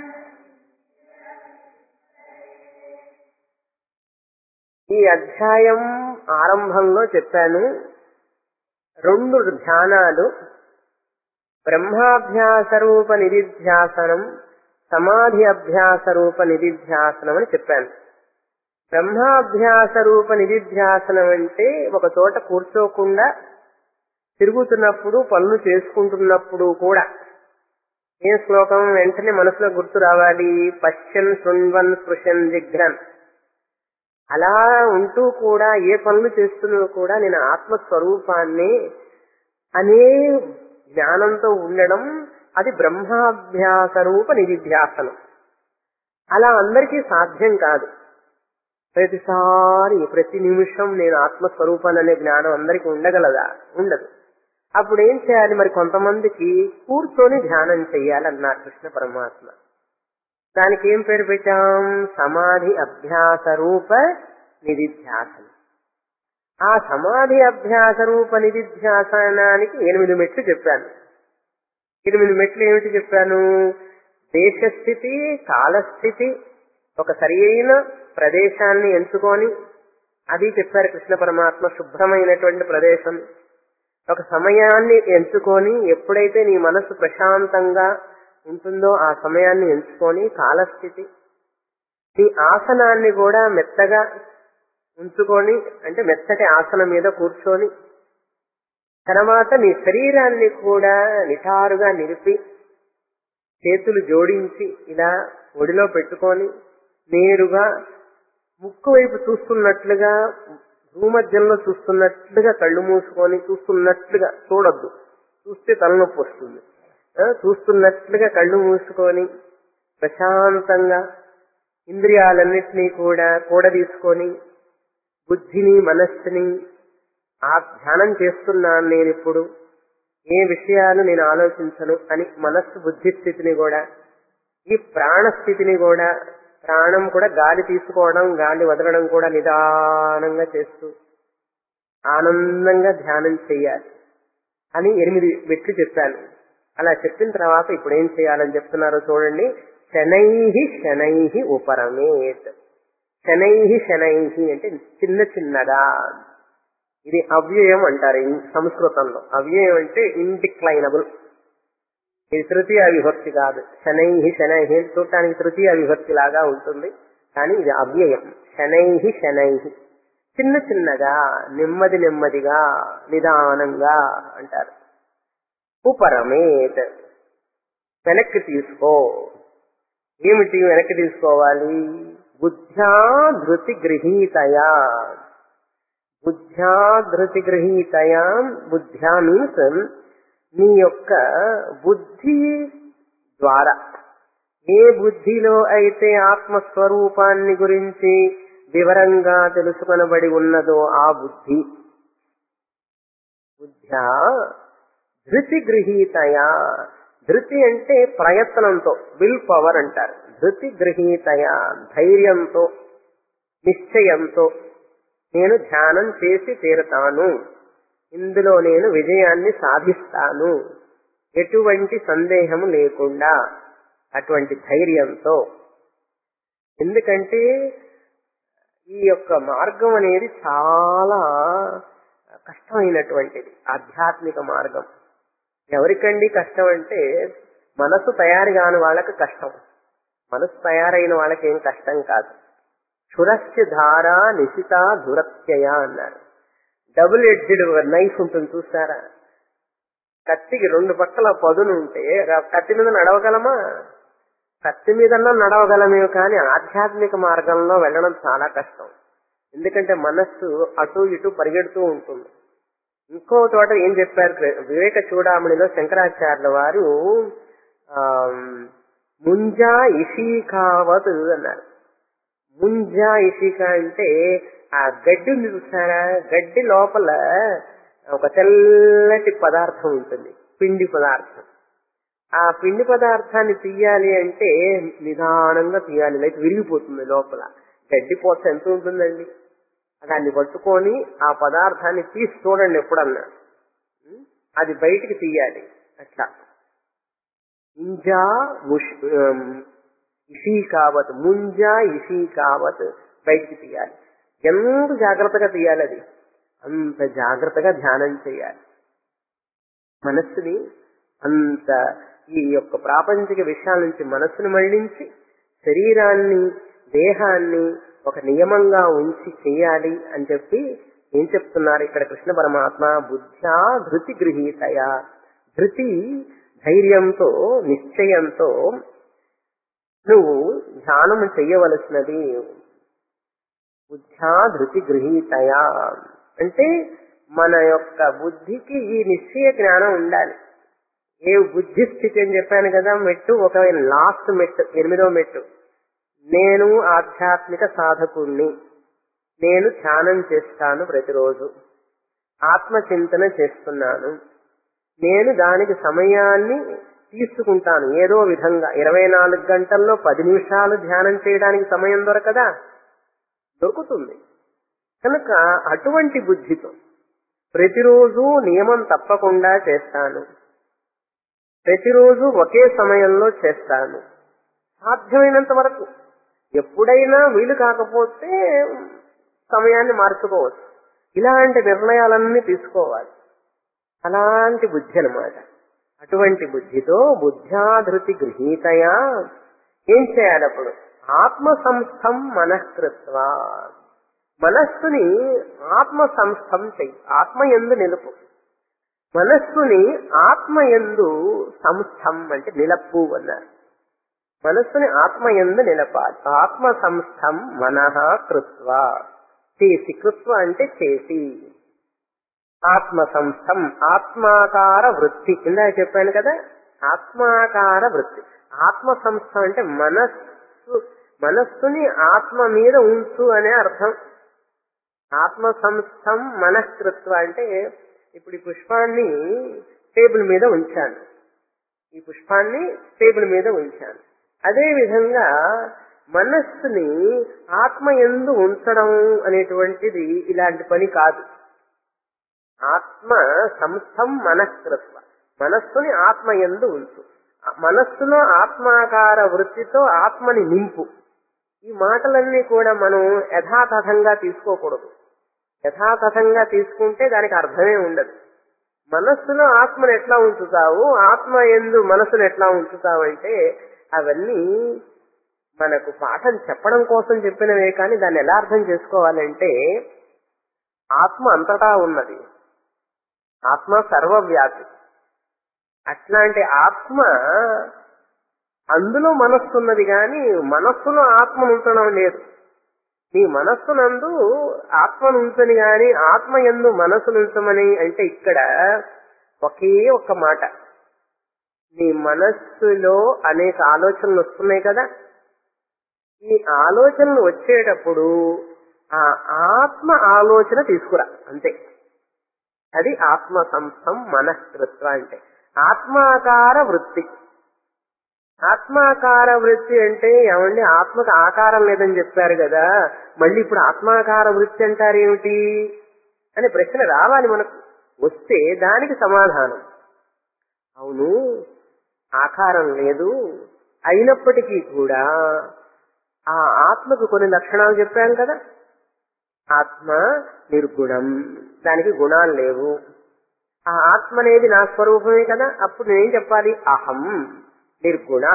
ఈ అధ్యాయం ఆరంభంలో చెప్పాను రెండు ధ్యానాలు బ్రహ్మాభ్యాస రూప నిధిధ్యాసనం సమాధి అభ్యాస రూప నిధిధ్యాసనం అని చెప్పాను బ్రహ్మాభ్యాస రూప నిధిధ్యాసనం అంటే ఒక చోట కూర్చోకుండా తిరుగుతున్నప్పుడు పనులు చేసుకుంటున్నప్పుడు కూడా ఏ శ్లోకం వెంటనే మనసులో గుర్తు రావాలి పశ్చన్ శృణ్వన్ స్పృశన్ జిఘ్రన్ అలా ఉంటూ కూడా ఏ పనులు చేస్తున్నా కూడా నేను ఆత్మస్వరూపాన్ని అనే జ్ఞానంతో ఉండడం అది బ్రహ్మాభ్యాస రూప నిధిధ్యాసనం అలా అందరికీ సాధ్యం కాదు ప్రతిసారి ప్రతి నిమిషం నేను ఆత్మస్వరూపాన్ని అనే జ్ఞానం అందరికీ ఉండగలదా ఉండదు అప్పుడు ఏం చేయాలి మరి కొంతమందికి కూర్చొని ధ్యానం చెయ్యాలన్నారు కృష్ణ పరమాత్మ దానికి ఏం పేరు పెట్టాం సమాధి అభ్యాస రూప నిధిధ్యాసనం ఆ సమాధి అభ్యాస రూప నిధిధ్యాసనానికి ఎనిమిది మెట్లు చెప్పాను ఎనిమిది మెట్లు ఏమిటి చెప్పాను దేశస్థితి కాలస్థితి ఒక సరియైన ప్రదేశాన్ని ఎంచుకొని అది చెప్పారు కృష్ణ పరమాత్మ శుభ్రమైనటువంటి ప్రదేశం ఒక సమయాన్ని ఎంచుకొని ఎప్పుడైతే నీ మనసు ప్రశాంతంగా ఉంటుందో ఆ సమయాన్ని ఎంచుకొని కాలస్థితి నీ ఆసనాన్ని కూడా మెత్తగా ఉంచుకొని అంటే మెత్తటి ఆసనం మీద కూర్చొని తర్వాత నీ శరీరాన్ని కూడా నిటారుగా నిలిపి చేతులు జోడించి ఇలా ఒడిలో పెట్టుకొని నేరుగా ముక్కు వైపు చూస్తున్నట్లుగా భూమధ్యంలో చూస్తున్నట్లుగా కళ్ళు మూసుకొని చూస్తున్నట్లుగా చూడొద్దు చూస్తే తలనొప్పి వస్తుంది ఆ, చూస్తున్నట్లుగా కళ్ళు మూసుకొని ప్రశాంతంగా ఇంద్రియాలన్నిటినీ కూడా కూడ తీసుకొని బుద్ధిని మనస్సుని ఆ ధ్యానం చేస్తున్నాను నేను ఇప్పుడు ఏ విషయాలు నేను ఆలోచించను అని మనస్సు బుద్ధి స్థితిని కూడా ఈ ప్రాణ స్థితిని కూడా ప్రాణం కూడా గాలి తీసుకోవడం గాలి వదలడం కూడా నిదానంగా చేస్తూ ఆనందంగా ధ్యానం చెయ్యాలి అని ఎనిమిది మెట్లు చెప్పాను అలా చెప్పిన తర్వాత ఇప్పుడు ఏం చేయాలని చెప్తున్నారో చూడండి శనై శనై ఉపరమేత్ శనై శనై అంటే చిన్న చిన్నగా ఇది అవ్యయం అంటారు ఇం- సంస్కృతంలో అవ్యయం అంటే ఇండిక్లైనబుల్ ఇది తృతీయ విభక్తి కాదు శనై శనై చూడటానికి తృతీయ విభక్తి లాగా ఉంటుంది కానీ ఇది అవ్యయం శనై శనై చిన్న చిన్నగా నెమ్మది నెమ్మదిగా నిదానంగా అంటారు ఉపరమేత్ వెనక్కి తీసుకో ఏమిటి వెనక్కి తీసుకోవాలి బుద్ధ్యా ధృతి గృహీతయా బుద్ధ్యా ధృతి గృహీతయా బుద్ధ్యా మీన్స్ నీ యొక్క బుద్ధి ద్వారా ఏ బుద్ధిలో అయితే ఆత్మస్వరూపాన్ని గురించి వివరంగా తెలుసుకొనబడి ఉన్నదో ఆ బుద్ధి బుద్ధ్యా ధృతి గృహీతయా ధృతి అంటే ప్రయత్నంతో విల్ పవర్ అంటారు ధృతి గృహీతయా ధైర్యంతో నిశ్చయంతో నేను ధ్యానం చేసి తీరుతాను ఇందులో నేను విజయాన్ని సాధిస్తాను ఎటువంటి సందేహం లేకుండా అటువంటి ధైర్యంతో ఎందుకంటే ఈ యొక్క మార్గం అనేది చాలా కష్టమైనటువంటిది ఆధ్యాత్మిక మార్గం ఎవరికండి కష్టం అంటే మనసు తయారు కాని వాళ్ళకి కష్టం మనసు తయారైన వాళ్ళకి ఏం కష్టం కాదు క్షురస్య ధార నిశిత దురత్యయ అన్నారు డబుల్ ఎడ్జ్డ్ నైఫ్ ఉంటుంది చూసారా కత్తికి రెండు పక్కల పదును ఉంటే ర- కత్తి మీద నడవగలమా కత్తి మీదన్నా నడవగలమే కానీ ఆధ్యాత్మిక మార్గంలో వెళ్ళడం చాలా కష్టం ఎందుకంటే మనస్సు అటు ఇటు పరిగెడుతూ ఉంటుంది ఇంకో చోట ఏం చెప్పారు వివేక చూడామణిలో శంకరాచార్యుల వారు ఆ, ముంజా ఇషీకావత్ అన్నారు ముంజా ఇషిక అంటే ఆ గడ్డి ఉంది చూసారా గడ్డి లోపల ఒక తెల్లటి పదార్థం ఉంటుంది పిండి పదార్థం ఆ పిండి పదార్థాన్ని తీయాలి అంటే నిదానంగా తీయాలి లైక్ విరిగిపోతుంది లోపల గడ్డి పోత ఎంత ఉంటుందండి దాన్ని పట్టుకొని ఆ పదార్థాన్ని తీసి చూడండి ఎప్పుడన్నా ఉం? అది బయటికి తీయాలి అట్లా ముంజా ముష్ ఇషీకావత్ ముంజా ఇషీకావత్ బయటికి తీయాలి ఎంత జాగ్రత్తగా తీయాలి అది అంత జాగ్రత్తగా ధ్యానం చేయాలి మనస్సుని అంత ఈ యొక్క ప్రాపంచిక విషయాల నుంచి మనస్సును మళ్లించి శరీరాన్ని దేహాన్ని ఒక నియమంగా ఉంచి చేయాలి అని చెప్పి ఏం చెప్తున్నారు ఇక్కడ కృష్ణ పరమాత్మ బుద్ధ్యా ధృతి గృహీతయ ధృతి ధైర్యంతో నిశ్చయంతో నువ్వు ధ్యానం చెయ్యవలసినది బుద్ధ్యా ధృతి గృహీతయా అంటే మన యొక్క బుద్ధికి ఈ నిశ్చయ జ్ఞానం ఉండాలి ఏ బుద్ధి స్థితి అని చెప్పాను కదా మెట్టు ఒక లాస్ట్ మెట్టు ఎనిమిదో మెట్టు నేను ఆధ్యాత్మిక సాధకుణ్ణి నేను ధ్యానం చేస్తాను ప్రతిరోజు ఆత్మచింతన చేస్తున్నాను నేను దానికి సమయాన్ని తీసుకుంటాను ఏదో విధంగా ఇరవై నాలుగు గంటల్లో పది నిమిషాలు ధ్యానం చేయడానికి సమయం దొరకదా దొరుకుతుంది కనుక అటువంటి బుద్ధితో ప్రతిరోజు నియమం తప్పకుండా చేస్తాను ప్రతిరోజు ఒకే సమయంలో చేస్తాను సాధ్యమైనంత వరకు ఎప్పుడైనా వీలు కాకపోతే సమయాన్ని మార్చుకోవచ్చు ఇలాంటి నిర్ణయాలన్నీ తీసుకోవాలి అలాంటి బుద్ధి అన్నమాట అటువంటి బుద్ధితో బుద్ధ్యాధృతి గృహీతయా ఏం చేయాలి అప్పుడు ఆత్మ సంస్థం మనఃకృత్వ మనస్సుని ఆత్మ సంస్థం చెయ్యి ఆత్మ ఎందు నిలుపు మనస్సుని ఆత్మ ఎందు సంస్థం అంటే నిలపు అన్నారు మనస్సుని ఆత్మ ఎందు నిలపాలి ఆత్మ సంస్థం మనః కృత్వ చేసి కృత్వ అంటే చేసి ఆత్మ సంస్థం ఆత్మాకార వృత్తి ఇందాక చెప్పాను కదా ఆత్మాకార వృత్తి ఆత్మ సంస్థ అంటే మనస్సు మనస్సుని ఆత్మ మీద ఉంచు అనే అర్థం ఆత్మ సంస్థం మనఃకృత్వ అంటే ఇప్పుడు ఈ పుష్పాన్ని టేబుల్ మీద ఉంచాను ఈ పుష్పాన్ని టేబుల్ మీద ఉంచాను అదే విధంగా మనస్సుని ఆత్మ ఎందు ఉంచడం అనేటువంటిది ఇలాంటి పని కాదు ఆత్మ సంస్థం మనఃకృత్వ మనస్సుని ఆత్మ ఎందు ఉంచు మనస్సులో ఆత్మాకార వృత్తితో ఆత్మని నింపు ఈ మాటలన్నీ కూడా మనం యథాతథంగా తీసుకోకూడదు యథాతథంగా తీసుకుంటే దానికి అర్థమే ఉండదు మనస్సులో ఆత్మను ఎట్లా ఉంచుతావు ఆత్మ ఎందు మనసును ఎట్లా ఉంచుతావంటే అవన్నీ మనకు పాఠం చెప్పడం కోసం చెప్పినవే కానీ దాన్ని ఎలా అర్థం చేసుకోవాలంటే ఆత్మ అంతటా ఉన్నది ఆత్మ సర్వవ్యాపి అట్లాంటి ఆత్మ అందులో మనస్సు ఉన్నది కానీ మనస్సులో ఆత్మను ఉంచడం లేదు నీ మనస్సునందు ఆత్మను ఉంచని గాని ఆత్మ ఎందు మనస్సును ఉంచమని అంటే ఇక్కడ ఒకే ఒక్క మాట నీ మనస్సులో అనేక ఆలోచనలు వస్తున్నాయి కదా ఈ ఆలోచనలు వచ్చేటప్పుడు ఆ ఆత్మ ఆలోచన తీసుకురా అంతే అది ఆత్మ సంస్థం మనఃకృత్వ అంటే ఆత్మాకార వృత్తి ఆత్మాకార వృత్తి అంటే ఏమండి ఆత్మకు ఆకారం లేదని చెప్పారు కదా మళ్ళీ ఇప్పుడు ఆత్మాకార వృత్తి అంటారేమిటి అనే ప్రశ్న రావాలి మనకు వస్తే దానికి సమాధానం అవును ఆకారం లేదు అయినప్పటికీ కూడా ఆ ఆత్మకు కొన్ని లక్షణాలు చెప్పాను కదా ఆత్మ నిర్గుణం దానికి గుణాలు లేవు ఆ ఆత్మ అనేది నా స్వరూపమే కదా అప్పుడు నేనేం చెప్పాలి అహం నిర్గుణ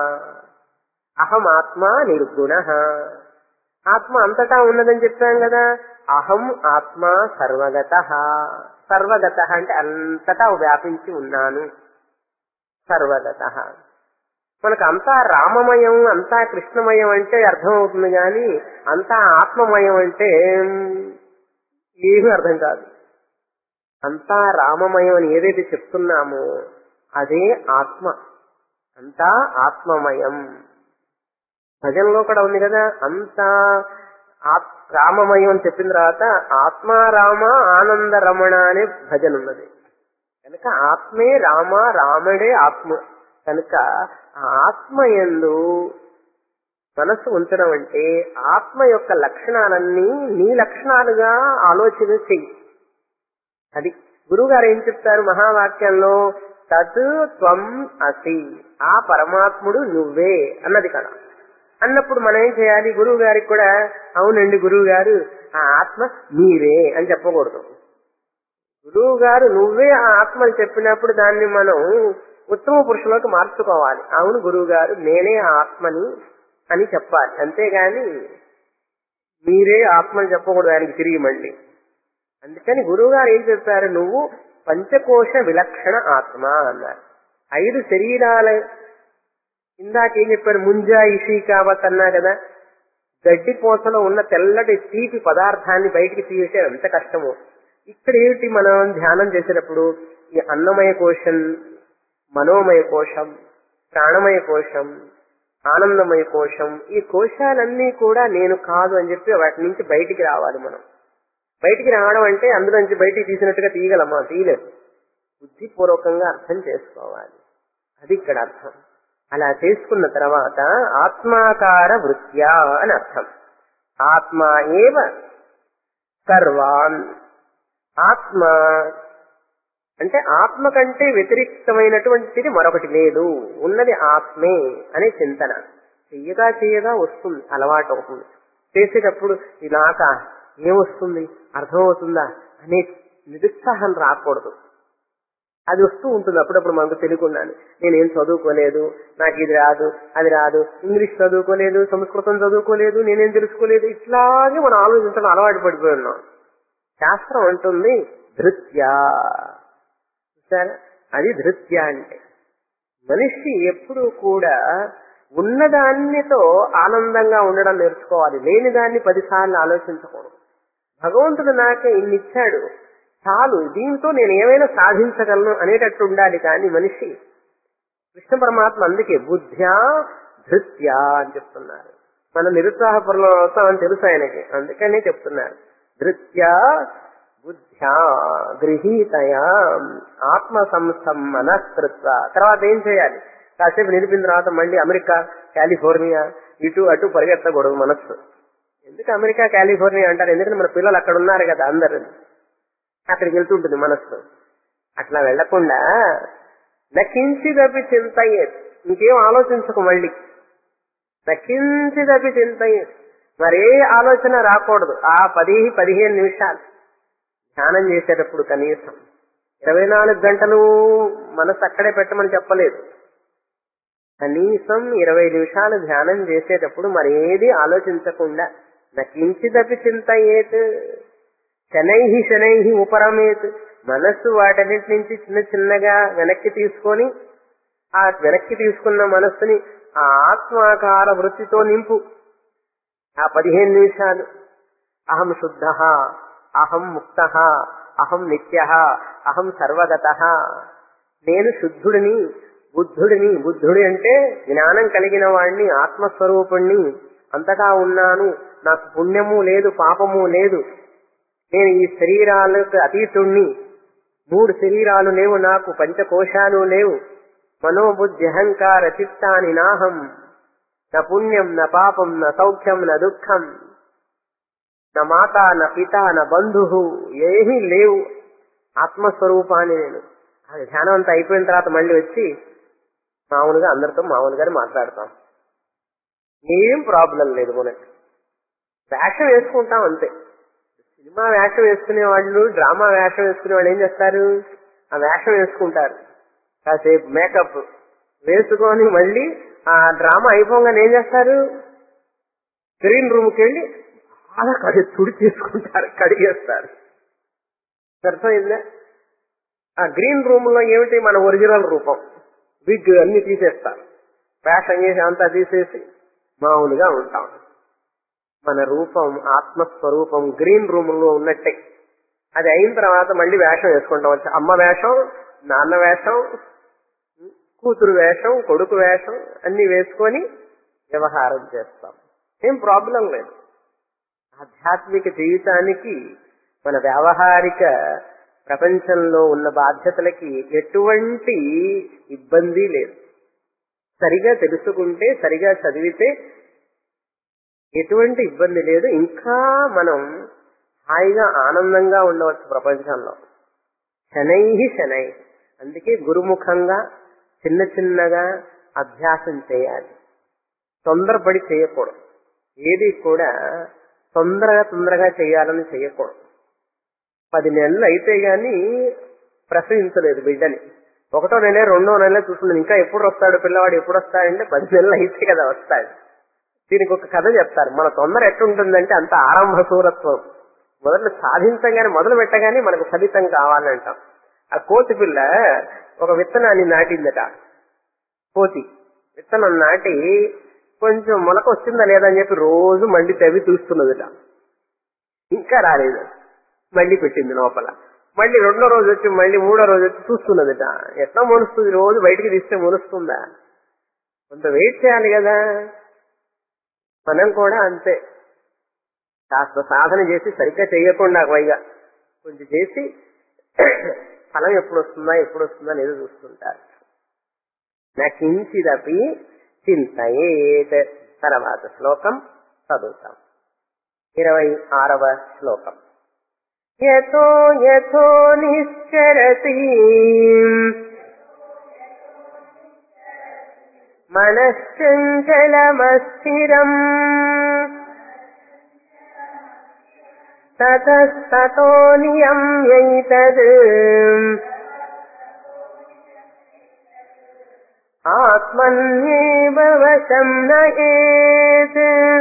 అహం ఆత్మ నిర్గుణ ఆత్మ అంతటా ఉన్నదని చెప్పాం కదా అహం ఆత్మ సర్వగత సర్వగత అంటే అంతటా వ్యాపించి ఉన్నాను సర్వగత మనకు అంతా రామమయం అంతా కృష్ణమయం అంటే అర్థమవుతుంది కానీ అంతా ఆత్మమయం అంటే ఏమీ అర్థం కాదు అంతా రామమయం అని ఏదైతే చెప్తున్నామో అదే ఆత్మ అంతా ఆత్మమయం భజనలో కూడా ఉంది కదా అంతా ఆత్- రామమయం అని చెప్పిన తర్వాత ఆత్మారామ ఆనంద రమణ అనే భజన ఉన్నది కనుక ఆత్మే రామ రాముడే ఆత్మ కనుక ఆ ఆత్మ ఎందు మనసు ఉంచడం అంటే ఆత్మ యొక్క లక్షణాలన్నీ నీ లక్షణాలుగా ఆలోచన చెయ్యి అది గురువుగారు ఏం చెప్తారు మహావాక్యంలో తత్ త్వం అసి ఆ పరమాత్ముడు నువ్వే అన్నది కదా అన్నప్పుడు మనం ఏం చేయాలి గురువు గారికి కూడా అవునండి గురువు గారు ఆ ఆత్మ మీరే అని చెప్పకూడదు గురువు గారు నువ్వే ఆ ఆత్మని చెప్పినప్పుడు దాన్ని మనం ఉత్తమ పురుషులోకి మార్చుకోవాలి అవును గురువు గారు నేనే ఆ ఆత్మని అని చెప్పాలి అంతేగాని మీరే ఆత్మని చెప్పకూడదు ఆయనకి తిరిగి మళ్ళీ అందుకని గురువు గారు ఏం చెప్పారు నువ్వు పంచకోశ విలక్షణ ఆత్మ అన్నారు ఐదు శరీరాల ఇందాక ఏం చెప్పారు ముంజా ఇషి కావత్ అన్నా కదా గడ్డి పోసలో ఉన్న తెల్లటి తీపి పదార్థాన్ని బయటికి తీసే ఎంత కష్టమో ఇక్కడ ఏమిటి మనం ధ్యానం చేసేటప్పుడు ఈ అన్నమయ కోశం మనోమయ కోశం ప్రాణమయ కోశం ఆనందమయ కోశం ఈ కోశాలన్నీ కూడా నేను కాదు అని చెప్పి వాటి నుంచి బయటికి రావాలి మనం బయటికి రావడం అంటే అందులో నుంచి బయటికి తీసినట్టుగా తీయగలమా తీయలేదు బుద్ధిపూర్వకంగా అర్థం చేసుకోవాలి అది ఇక్కడ అర్థం అలా చేసుకున్న తర్వాత ఆత్మాకార వృత్యా అని అర్థం ఆత్మ ఏవ సర్వాన్ ఆత్మ అంటే ఆత్మ కంటే వ్యతిరిక్తమైనటువంటిది మరొకటి లేదు ఉన్నది ఆత్మే అనే చింతన చెయ్యగా చెయ్యగా వస్తుంది అలవాటు అవుతుంది చేసేటప్పుడు ఇలాక ఏమొస్తుంది అర్థమవుతుందా అనే నిరుత్సాహం రాకూడదు అది వస్తూ ఉంటుంది అప్పుడప్పుడు మనకు తెలియకుండానే నేనేం చదువుకోలేదు నాకు ఇది రాదు అది రాదు ఇంగ్లీష్ చదువుకోలేదు సంస్కృతం చదువుకోలేదు నేనేం తెలుసుకోలేదు ఇట్లాగే మనం ఆలోచించడం అలవాటు పడిపోయి ఉన్నాం శాస్త్రం అంటుంది ధృత్య చూసారా అది ధృత్య అంటే మనిషి ఎప్పుడూ కూడా ఉన్నదాన్నితో ఆనందంగా ఉండడం నేర్చుకోవాలి లేని దాన్ని పదిసార్లు ఆలోచించకూడదు భగవంతుడు నాకే ఇన్ని ఇచ్చాడు చాలు దీంతో నేను ఏమైనా సాధించగలను అనేటట్టు ఉండాలి కానీ మనిషి కృష్ణ పరమాత్మ అందుకే బుద్ధ్యా ధృత్యా అని చెప్తున్నారు మన నిరుత్సాహపరంలో అవుతామని తెలుసు ఆయనకి అందుకనే చెప్తున్నారు ధృత్యా బుద్ధ్యా గృహీతయా ఆత్మ సంస్థం మనస్కృత్వ తర్వాత ఏం చేయాలి కాసేపు నిలిపిన తర్వాత మళ్ళీ అమెరికా కాలిఫోర్నియా ఇటు అటు పరిగెత్తకూడదు మనస్సు ఎందుకు అమెరికా కాలిఫోర్నియా అంటారు ఎందుకంటే మన పిల్లలు అక్కడ ఉన్నారు కదా అందరు అక్కడికి వెళ్తుంటుంది మనస్సు అట్లా వెళ్లకుండా నకించిదపి చింతయ్యేది ఇంకేం ఆలోచించకు మళ్ళీ నకించిదపి చింతయ్యేది మరే ఆలోచన రాకూడదు ఆ పది పదిహేను నిమిషాలు ధ్యానం చేసేటప్పుడు కనీసం ఇరవై నాలుగు గంటలు మనసు అక్కడే పెట్టమని చెప్పలేదు కనీసం ఇరవై నిమిషాలు ధ్యానం చేసేటప్పుడు మరేది ఆలోచించకుండా నకించిదపి చింతయేత్ శనై శనై ఉపరమేత్ మనస్సు వాటన్నిటి నుంచి చిన్న చిన్నగా వెనక్కి తీసుకొని ఆ వెనక్కి తీసుకున్న మనస్సుని ఆ ఆత్మాకార వృత్తితో నింపు ఆ పదిహేను నిమిషాలు అహం శుద్ధ అహం ముక్త అహం నిత్య అహం సర్వగత నేను శుద్ధుడిని బుద్ధుడిని బుద్ధుడి అంటే జ్ఞానం కలిగిన వాడిని ఆత్మస్వరూపుణ్ణి అంతటా ఉన్నాను నాకు పుణ్యము లేదు పాపము లేదు నేను ఈ శరీరాలకు అతీతుణ్ణి మూడు శరీరాలు లేవు నాకు పంచకోశాలు లేవు మనోబుద్ధి అహంకార చిత్తాని నాహం న పుణ్యం న పాపం న సౌఖ్యం న దుఃఖం నా మాత నా పిత నా బంధువు ఏమీ లేవు ఆత్మస్వరూపాన్ని నేను అది ధ్యానం అంతా అయిపోయిన తర్వాత మళ్ళీ వచ్చి మామూలుగా అందరితో మామూలుగానే మాట్లాడతాం ఏం ప్రాబ్లం లేదు మనకి వేషం వేసుకుంటాం అంతే సినిమా వేషం వేసుకునే వాళ్ళు డ్రామా వేషం వేసుకునే వాళ్ళు ఏం చేస్తారు ఆ వేషం వేసుకుంటారు కాసేపు మేకప్ వేసుకొని మళ్ళీ ఆ డ్రామా అయిపోగానే ఏం చేస్తారు గ్రీన్ రూమ్కి వెళ్ళి బాగా కడి తుడి చేసుకుంటారు కడిగేస్తారు అర్థమైందా ఆ గ్రీన్ రూమ్ లో ఏమిటి మన ఒరిజినల్ రూపం విగ్ అన్ని తీసేస్తారు వేషం చేసి అంతా తీసేసి మామూలుగా ఉంటాం మన రూపం ఆత్మస్వరూపం గ్రీన్ రూమ్ లో ఉన్నట్టే అది అయిన తర్వాత మళ్ళీ వేషం వేసుకుంటాం వచ్చి అమ్మ వేషం నాన్న వేషం కూతురు వేషం కొడుకు వేషం అన్ని వేసుకొని వ్యవహారం చేస్తాం ఏం ప్రాబ్లం లేదు ఆధ్యాత్మిక జీవితానికి మన వ్యావహారిక ప్రపంచంలో ఉన్న బాధ్యతలకి ఎటువంటి ఇబ్బంది లేదు సరిగా తెలుసుకుంటే సరిగా చదివితే ఎటువంటి ఇబ్బంది లేదు ఇంకా మనం హాయిగా ఆనందంగా ఉండవచ్చు ప్రపంచంలో శనై శనై అందుకే గురుముఖంగా చిన్న చిన్నగా అభ్యాసం చేయాలి తొందరపడి చేయకూడదు ఏది కూడా తొందరగా తొందరగా చేయాలని చేయకూడదు పది నెలలు అయితే గాని ప్రసవించలేదు బిడ్డని ఒకటో నెల రెండో నెల చూస్తున్నాను ఇంకా ఎప్పుడు వస్తాడు పిల్లవాడు ఎప్పుడు వస్తాడంటే పది నెలలు అయితే కదా వస్తాడు దీనికి ఒక కథ చెప్తారు మన తొందర ఎట్టుంటుందంటే అంత ఆరంభ సూరత్వం మొదలు సాధించగానే మొదలు పెట్టగానే మనకు ఫలితం కావాలంటాం ఆ కోతి పిల్ల ఒక విత్తనాన్ని నాటిందట కోతి విత్తనం నాటి కొంచెం మొలక వచ్చిందా లేదా అని చెప్పి రోజు మళ్ళీ తవ్వి చూస్తున్నదిట ఇంకా రాలేదు మళ్ళీ పెట్టింది లోపల మళ్ళీ రెండో రోజు వచ్చి మళ్ళీ మూడో రోజు వచ్చి చూస్తున్నదిట ఎట్లా మొలుస్తుంది రోజు బయటికి తీస్తే మొలుస్తుందా కొంత వెయిట్ చేయాలి కదా మనం కూడా అంతే కాస్త సాధన చేసి సరిగ్గా చేయకుండా పైగా కొంచెం చేసి ఫలం ఎప్పుడు వస్తుందా ఎప్పుడు వస్తుందా అనేది చూస్తుంటారు నకించిదపి చింతయేత్ తర్వాత శ్లోకం చదువుతాం ఇరవై ఆరవ శ్లోకం యథో యథో నిశ్చరతి మనశ్చంచలమస్థిరం తతస్తతో నియమ్యైతద్ ఆత్మన్యేవ వశం నయేత్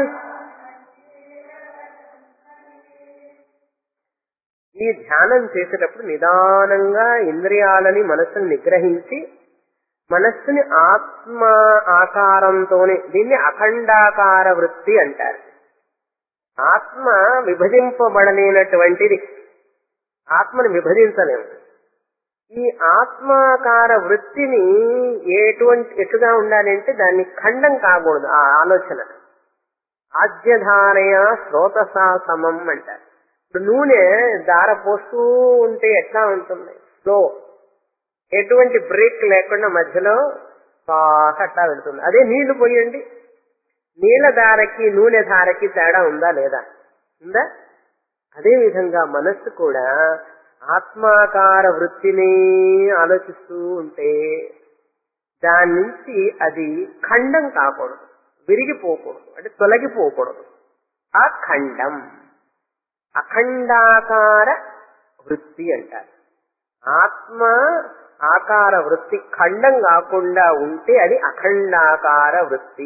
ఈ ధ్యానం చేసేటప్పుడు నిదానంగా ఇంద్రియాలని మనస్సును నిగ్రహించి మనస్సుని ఆత్మ ఆకారంతోనే దీన్ని అఖండాకార వృత్తి అంటారు ఆత్మ విభజింపబడలేనటువంటిది ఆత్మని విభజించలేము ఈ ఆత్మాకార వృత్తిని ఎటువంటి ఎటుగా ఉండాలి అంటే దాన్ని ఖండం కాకూడదు ఆ ఆలోచన ఆద్యధారయ శ్రోతసా సమం అంటారు ఇప్పుడు నూనె దార పోస్తూ ఉంటే ఎట్లా ఉంటుంది స్లో ఎటువంటి బ్రేక్ లేకుండా మధ్యలో బాగా అట్లా వెళ్తుంది అదే నీళ్లు పోయండి నీళ్ల ధారకి నూనె ధారకి తేడా ఉందా లేదా ఉందా అదే విధంగా మనస్సు కూడా ఆత్మాకార వృత్తిని ఆలోచిస్తూ ఉంటే దాని నుంచి అది ఖండం కాకూడదు విరిగిపోకూడదు అంటే తొలగిపోకూడదు అఖండం అఖండాకార వృత్తి అంటారు ఆత్మ ఆకార వృత్తి ఖండం కాకుండా ఉంటే అది అఖండాకార వృత్తి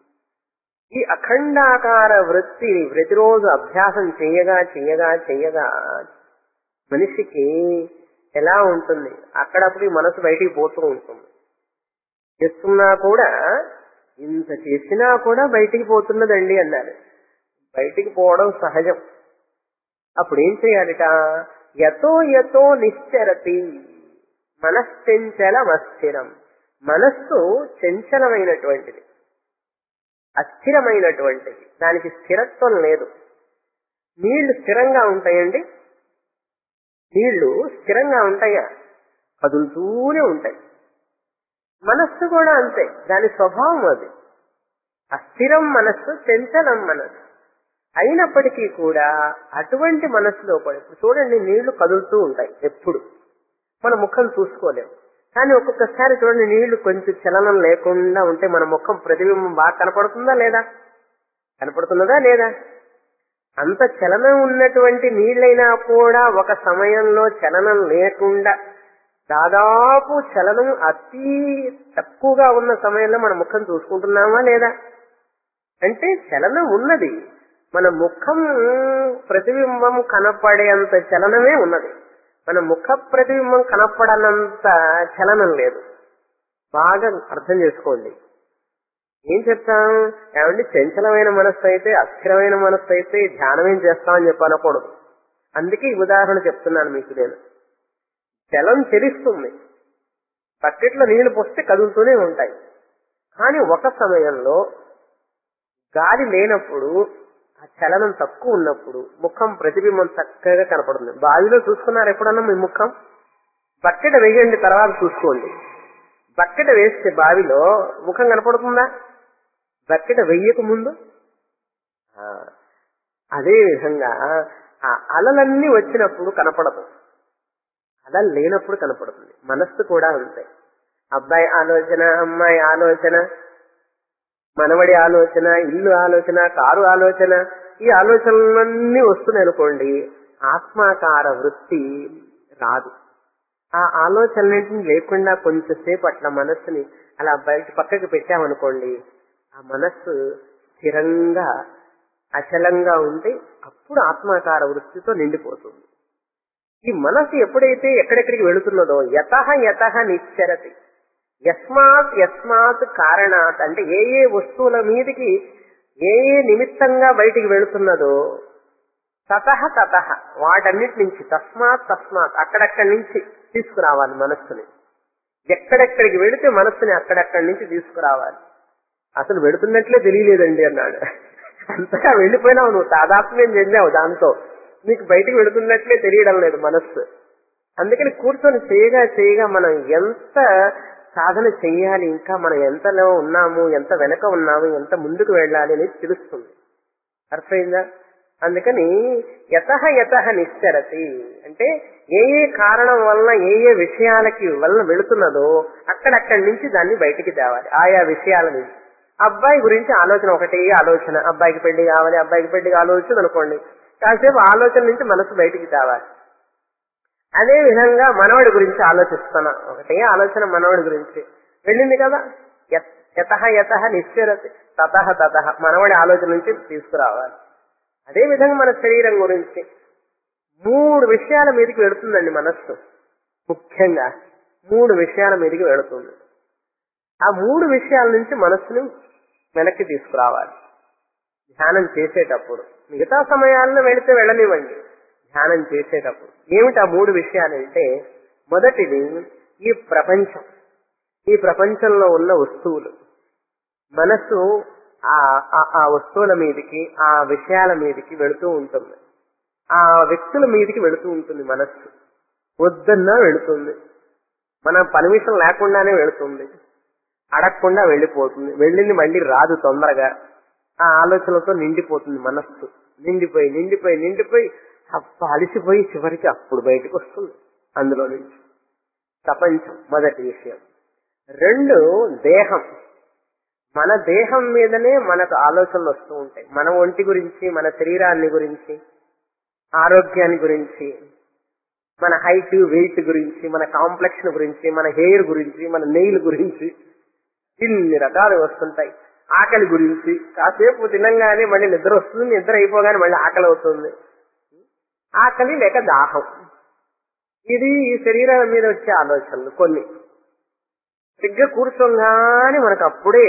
ఈ అఖండాకార వృత్తిని ప్రతిరోజు అభ్యాసం చేయగా చేయగా చేయగా మనిషికి ఎలా ఉంటుంది అక్కడప్పుడు ఈ మనసు బయటికి పోతూ ఉంటుంది చేస్తున్నా కూడా ఇంత చేసినా కూడా బయటికి పోతున్నదండి అన్నారు బయటికి పోవడం సహజం అప్పుడు ఏం చేయాలిట యతో యతో నిశ్చరతి మనశ్చంచలం అస్థిరం మనస్సు చంచలమైనటువంటిది అస్థిరమైనటువంటిది దానికి స్థిరత్వం లేదు నీళ్లు స్థిరంగా ఉంటాయండి నీళ్లు స్థిరంగా ఉంటాయా కదులుతూనే ఉంటాయి మనస్సు కూడా అంతే దాని స్వభావం అది అస్థిరం మనస్సు చంచలం మనస్సు అయినప్పటికీ కూడా అటువంటి మనస్సులో కూడా ఇప్పుడు చూడండి నీళ్లు కదులుతూ ఉంటాయి ఎప్పుడు మన ముఖం చూసుకోలేము కానీ ఒక్కొక్కసారి చూడండి నీళ్లు కొంచెం చలనం లేకుండా ఉంటే మన ముఖం ప్రతిబింబం బాగా కనపడుతుందా లేదా కనపడుతున్నదా లేదా అంత చలనం ఉన్నటువంటి నీళ్ళైనా కూడా ఒక సమయంలో చలనం లేకుండా దాదాపు చలనం అతి తక్కువగా ఉన్న సమయంలో మన ముఖం చూసుకుంటున్నామా లేదా అంటే చలనం ఉన్నది మన ముఖం ప్రతిబింబం కనపడేంత చలనమే ఉన్నది మన ముఖ ప్రతిబింబం కనపడనంత చలనం లేదు బాగా అర్థం చేసుకోండి ఏం చెప్తాం ఏమంటే చంచలమైన మనస్సు అయితే అస్థిరమైన మనస్సు అయితే ధ్యానం ఏం చేస్తామని చెప్పి అనకూడదు అందుకే ఈ ఉదాహరణ చెప్తున్నాను మీకు నేను జలం చెలిస్తుంది బకెట్లో నీళ్లు పోస్తే కదులుతూనే ఉంటాయి కానీ ఒక సమయంలో గాలి లేనప్పుడు ఆ చలనం తక్కువ ఉన్నప్పుడు ముఖం ప్రతిబింబం చక్కగా కనపడుతుంది బావిలో చూసుకున్నారు ఎప్పుడన్నా మీ ముఖం బకెట్ వేయండి తర్వాత చూసుకోండి బకెట్ వేస్తే బావిలో ముఖం కనపడుతుందా బకెట్ వెయ్యక ముందు ఆ, అదే విధంగా ఆ అలలన్నీ వచ్చినప్పుడు కనపడదు అలలు లేనప్పుడు కనపడుతుంది మనస్సు కూడా అంతే అబ్బాయి ఆలోచన అమ్మాయి ఆలోచన మనవడి ఆలోచన ఇల్లు ఆలోచన కారు ఆలోచన ఈ ఆలోచనలన్నీ వస్తున్నాయి అనుకోండి ఆత్మాకార వృత్తి రాదు ఆ ఆలోచనలన్నింటినీ లేకుండా కొంచెంసేపు అట్లా మనస్సుని అలా బయట పక్కకి పెట్టామనుకోండి ఆ మనస్సు స్థిరంగా అచలంగా ఉంటే అప్పుడు ఆత్మాకార వృత్తితో నిండిపోతుంది ఈ మనసు ఎప్పుడైతే ఎక్కడెక్కడికి వెళుతున్నదో యత యత నిశ్చరతి యస్మాత్ యస్మాత్ కారణాత్ అంటే ఏ ఏ వస్తువుల మీదకి ఏ ఏ నిమిత్తంగా బయటికి వెళుతున్నదో తత తత వాటన్నిటి నుంచి తస్మాత్ తస్మాత్ అక్కడక్కడి నుంచి తీసుకురావాలి మనస్సుని ఎక్కడెక్కడికి వెళితే మనస్సుని అక్కడక్కడి నుంచి తీసుకురావాలి అసలు వెళుతున్నట్లే తెలియలేదండి అన్నాడు అంతగా వెళ్ళిపోయినావు నువ్వు తాదాత్మ్యం చెందావు దాంతో నీకు బయటికి వెళుతున్నట్లే తెలియడం లేదు మనస్సు అందుకని కూర్చొని చేయగా చేయగా మనం ఎంత సాధన చెయ్యాలి ఇంకా మనం ఎంతలో ఉన్నాము ఎంత వెనక ఉన్నాము ఎంత ముందుకు వెళ్ళాలి అనేది తెలుస్తుంది అర్థమైందా అందుకని యత యత నిశ్చరతి అంటే ఏ ఏ కారణం వలన ఏ ఏ విషయాలకి వలన వెళుతున్నదో అక్కడక్కడి నుంచి దాన్ని బయటికి తేవాలి ఆయా విషయాల నుంచి అబ్బాయి గురించి ఆలోచన ఒకటే ఆలోచన అబ్బాయికి పెళ్లి కావాలి అబ్బాయికి పెళ్లి ఆలోచన అనుకోండి కాసేపు ఆలోచన నుంచి మనసు బయటికి తేవాలి అదే విధంగా మనవడి గురించి ఆలోచిస్తున్నా ఒకటే ఆలోచన మనవడి గురించి వెళ్ళింది కదా యత యత నిశ్చరతి తత తత మనవడి ఆలోచన నుంచి తీసుకురావాలి అదే విధంగా మన శరీరం గురించి మూడు విషయాల మీదకి వెళుతుందండి మనస్సు ముఖ్యంగా మూడు విషయాల మీదకి వెళుతుంది ఆ మూడు విషయాల నుంచి మనస్సుని వెనక్కి తీసుకురావాలి ధ్యానం చేసేటప్పుడు మిగతా సమయాల్లో వెళితే వెళ్ళనివ్వండి ధ్యానం చేసేటప్పుడు ఏమిటి ఆ మూడు విషయాలంటే మొదటిది ఈ ప్రపంచం ఈ ప్రపంచంలో ఉన్న వస్తువులు మనస్సు ఆ ఆ- ఆ వస్తువుల మీదకి ఆ విషయాల మీదకి వెళుతూ ఉంటుంది ఆ వ్యక్తుల మీదకి వెళుతూ ఉంటుంది మనస్సు వద్దన్నా వెళుతుంది మన పర్మిషన్ లేకుండానే వెళుతుంది అడగకుండా వెళ్ళిపోతుంది వెళ్ళింది మళ్ళీ రాదు తొందరగా ఆ ఆలోచనలతో నిండిపోతుంది మనస్సు నిండిపోయి నిండిపోయి నిండిపోయి అప్ప అలిసిపోయి చివరికి అప్పుడు బయటకు వస్తుంది అందులో నుంచి ప్రపంచం మొదటి విషయం రెండు దేహం మన దేహం మీదనే మనకు ఆలోచనలు వస్తూ ఉంటాయి మన ఒంటి గురించి మన శరీరాన్ని గురించి ఆరోగ్యాన్ని గురించి మన హైట్ వెయిట్ గురించి మన కాంప్లెక్షన్ గురించి మన హెయిర్ గురించి మన నెయిల్ గురించి ఇన్ని రకాలు వస్తుంటాయి ఆకలి గురించి కాసేపు తినంగానే మళ్ళీ నిద్ర వస్తుంది నిద్ర అయిపోగానే మళ్ళీ ఆకలి అవుతుంది ఆకలి లేక దాహం ఇది ఈ శరీరం మీద వచ్చే ఆలోచనలు కొన్ని సిగ్గా కూర్చోగానే మనకు అప్పుడే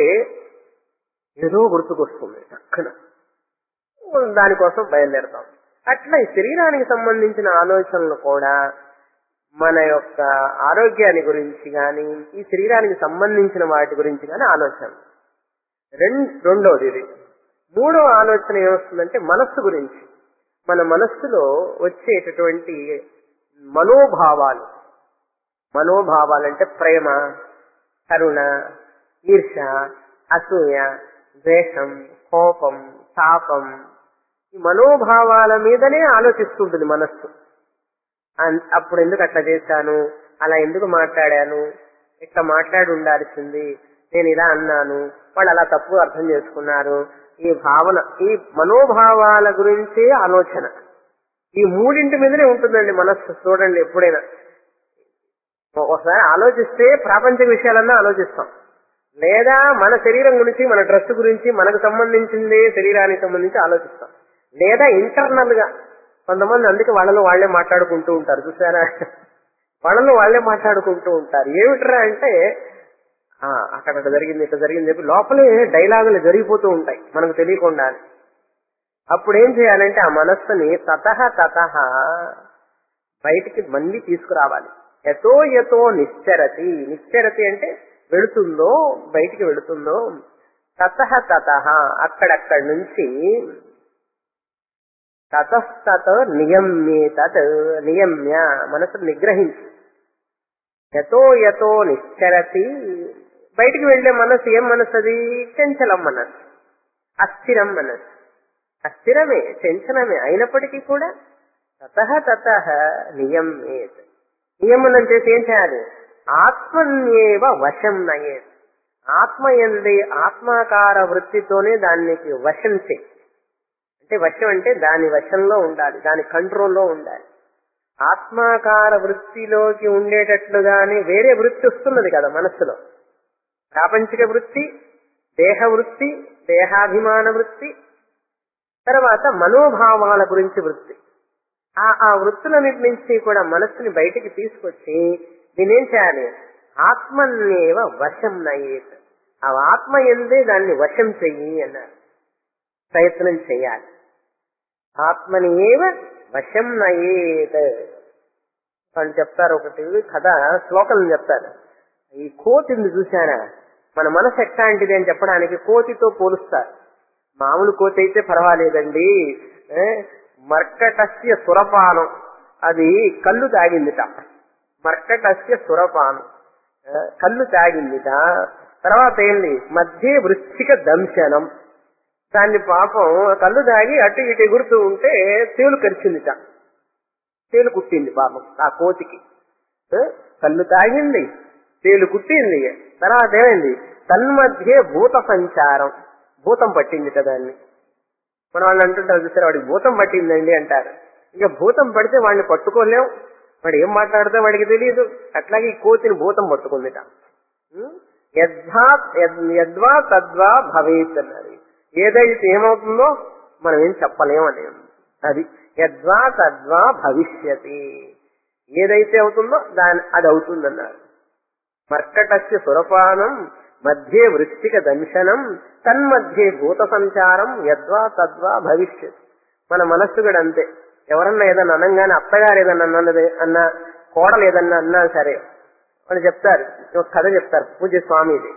ఏదో గుర్తుకొస్తుంది చక్కన దానికోసం బయలుదేరతాం అట్లా ఈ శరీరానికి సంబంధించిన ఆలోచనలు కూడా మన యొక్క ఆరోగ్యాన్ని గురించి గాని ఈ శరీరానికి సంబంధించిన వాటి గురించి గాని ఆలోచన రెండు రెండోది ఇది మూడో ఆలోచన ఏమొస్తుందంటే మనస్సు గురించి మన మనస్సులో వచ్చేటటువంటి మనోభావాలు మనోభావాలు అంటే ప్రేమ కరుణ ఈర్ష అసూయ ద్వేషం కోపం తాపం ఈ మనోభావాల మీదనే ఆలోచిస్తుంటుంది మనస్సు అన్- అప్పుడు ఎందుకు అట్లా చేశాను అలా ఎందుకు మాట్లాడాను ఇట్లా మాట్లాడి ఉండాల్సింది నేను ఇలా అన్నాను వాళ్ళు అలా తప్పు అర్థం చేసుకున్నారు ఈ భావన ఈ మనోభావాల గురించే ఆలోచన ఈ మూడింటి మీదనే ఉంటుందండి మనస్సు చూడండి ఎప్పుడైనా ఒకసారి ఆలోచిస్తే ప్రాపంచిక విషయాలన్నా ఆలోచిస్తాం లేదా మన శరీరం గురించి మన డ్రెస్ గురించి మనకు సంబంధించిందే శరీరానికి సంబంధించి ఆలోచిస్తాం లేదా ఇంటర్నల్ గా కొంతమంది అందుకే వాళ్ళలో వాళ్ళే మాట్లాడుకుంటూ ఉంటారు చూసారా వాళ్ళలో వాళ్ళే మాట్లాడుకుంటూ ఉంటారు ఏమిట్రా అంటే ఆ, అక్కడ అక్కడ జరిగింది ఇట్లా జరిగింది చెప్పి లోపలే డైలాగులు జరిగిపోతూ ఉంటాయి మనకు తెలియకుండా అప్పుడు ఏం చేయాలంటే ఆ మనస్సుని తతహ తతహ బయటికి మళ్ళీ తీసుకురావాలి ఎతో ఎతో నిశ్చరతి నిశ్చరతి అంటే వెళుతుందో బయటికి వెళుతుందో తతహ తతహ అక్కడక్కడి నుంచి తతస్తత నియమ్యే తత్ నియమ్య మనసు నిగ్రహించి ఎతో ఎతో నిశ్చరతి బయటికి వెళ్లే మనసు ఏం మనసు అది చంచలం మనసు అస్థిరం మనసు అస్థిరమే చంచలమే అయినప్పటికీ కూడా తత తత నియమేత్ నియమనం చేసి ఏం చేయాలి ఆత్మన్యేవ వశం నయేత్ ఆత్మ ఎందే ఆత్మాకార వృత్తితోనే దానికి వశం చేయి అంటే వశం అంటే దాని వశంలో ఉండాలి దాని కంట్రోల్లో ఉండాలి ఆత్మాకార వృత్తిలోకి ఉండేటట్లుగానే వేరే వృత్తి వస్తున్నది కదా మనస్సులో ప్రాపంచిక వృత్తి దేహ వృత్తి దేహాభిమాన వృత్తి తర్వాత మనోభావాల గురించి వృత్తి ఆ ఆ వృత్తులన్నిటి నుంచి కూడా మనస్సుని బయటికి తీసుకొచ్చి నేనేం చేయాలి ఆత్మన్నేవ వశం నయేత్ ఆ ఆత్మ ఎందే దాన్ని వశం చెయ్యి అన్నారు ప్రయత్నం చేయాలి ఆత్మని ఏవ వశం నయేత్ వాళ్ళు చెప్తారు ఒకటి కథ శ్లోకం చెప్తారు ఈ కోతిని చూశారా మన మనసు ఎట్లాంటిది అని చెప్పడానికి కోతితో పోలుస్తారు మామూలు కోతి అయితే పర్వాలేదండి ఏ, మర్కటస్య సురపానం అది కళ్ళు తాగిందిట మర్కటస్య సురపానం ఏ, కళ్ళు తాగిందిట తర్వాత ఏంది మధ్య వృశ్చిక దంశనం దాన్ని పాపం కళ్ళు తాగి అటు ఇటు ఎగురుతూ ఉంటే తేలు కరిచిందిట తేలు కుట్టింది పాపం ఆ కోతికి ఏ? కళ్ళు తాగింది తేలు కుట్టింది తర్వాత ఏమైంది తన్మధ్య భూత సంచారం భూతం పట్టింది కదా దాన్ని మన వాళ్ళు అంటుంటారు చూసారు వాడికి భూతం పట్టిందండి అంటారు ఇక భూతం పడితే వాడిని పట్టుకోలేం వాడు ఏం మాట్లాడితే వాడికి తెలియదు అట్లాగే ఈ కోతిని భూతం పట్టుకుందిట ఉం? యద్వా యద్- యద్వా తద్వా భవేత్ అన్నది ఏదైతే ఏమవుతుందో మనం ఏం చెప్పలేమని అది యద్వా తద్వా భవిష్యతి ఏదైతే అవుతుందో దాని అది అవుతుందన్నారు మర్కటస్య సురపానం మధ్యే వృశ్చిక దంశనం తన్మధ్యే భూత సంచారం యద్వా తద్వా భవిష్యత్ మన మనస్సు కూడా అంతే ఎవరన్నా ఏదన్నా అనంగానే అత్తగారు ఏదన్నా అన్నది అన్న కోడలు ఏదన్నా అన్నా సరే వాళ్ళు చెప్తారు ఒక కథ చెప్తారు పూజ్య స్వామిది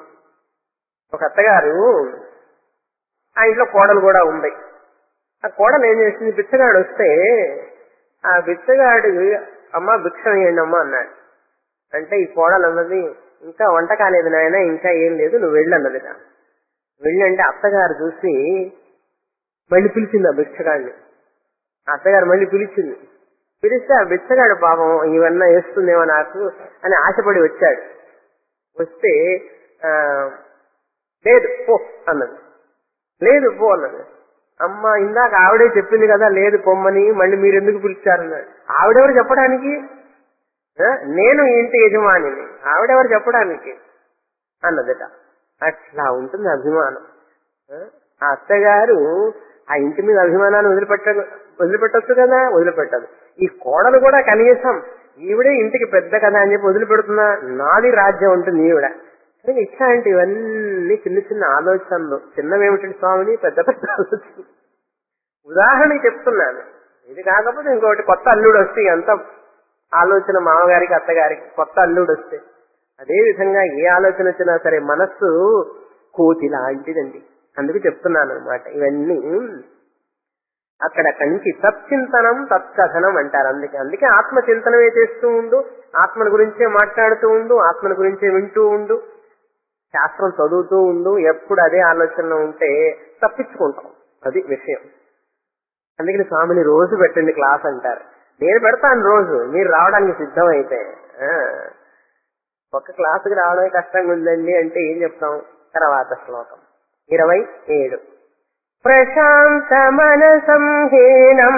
ఒక అత్తగారు ఆ ఇంట్లో కోడలు కూడా ఉంది ఆ కోడలు ఏం చేసింది పిచ్చగాడు వస్తే ఆ బిచ్చగాడు అమ్మ భిక్ష వేయండి అమ్మా అన్నాడు అంటే ఈ కోడలు అన్నది ఇంకా వంట కాలేదు నాయన ఇంకా ఏం లేదు నువ్వు వెళ్ళు అన్నది వెళ్ళంటే అత్తగారు చూసి మళ్ళీ పిలిచింది ఆ భిక్షగాడిని ఆ అత్తగారు మళ్ళీ పిలిచింది పిలిస్తే ఆ బిచ్చగాడు పాపం ఇవన్నీ వేస్తుందేమో నాకు అని ఆశపడి వచ్చాడు వస్తే ఆ, లేదు పో అన్నది లేదు పో అన్నది అమ్మ ఇందాక ఆవిడే చెప్పింది కదా లేదు పొమ్మని మళ్ళీ మీరు ఎందుకు పిలిచారన్నాడు ఆవిడెవరు చెప్పడానికి ఆ, నేను ఈ ఇంటి యజమానిని ఆవిడెవరు చెప్పడానికి అన్నదట అట్లా ఉంటుంది అభిమానం ఆ, ఆ అత్తగారు ఆ ఇంటి మీద అభిమానాన్ని వదిలిపెట్ట వదిలిపెట్టొచ్చు కదా వదిలిపెట్టదు ఈ కోడలు కూడా కనీసం ఈవిడే ఇంటికి పెద్ద కదా అని చెప్పి వదిలిపెడుతున్నా నాది రాజ్యం ఉంటుంది ఈవిడ కానీ ఇట్లాంటివన్నీ చిన్న చిన్న ఆలోచనలు చిన్నవేమిటండి స్వామిని పెద్ద పెద్ద ఆలోచనలు ఉదాహరణకి చెప్తున్నాను ఇది కాకపోతే ఇంకోటి కొత్త అల్లుడు వస్తే ఎంత ఆలోచన మామగారికి అత్తగారికి కొత్త అల్లుడు వస్తే అదే విధంగా ఏ ఆలోచన వచ్చినా సరే మనస్సు కోతి లాంటిదండి అందుకు చెప్తున్నాను అనమాట ఇవన్నీ అక్కడక్కడి నుంచి తత్చింతనం తత్కథనం అంటారు అందుకే అందుకే ఆత్మచింతనమే చేస్తూ ఉండు ఆత్మను గురించే మాట్లాడుతూ ఉండు ఆత్మను గురించే వింటూ ఉండు శాస్త్రం చదువుతూ ఉండు ఎప్పుడు అదే ఆలోచనలో ఉంటే తప్పించుకుంటాం అది విషయం అందుకని స్వామిని రోజు పెట్టండి క్లాస్ అంటారు నేను పెడతాను రోజు మీరు రావడానికి సిద్ధమైతే ఆ. ఒక్క క్లాసుకి రావడమే కష్టంగా ఉందండి అంటే ఏం చెప్తాం తర్వాత శ్లోకం ఇరవై ఏడు ప్రశాంత మనసంహీనం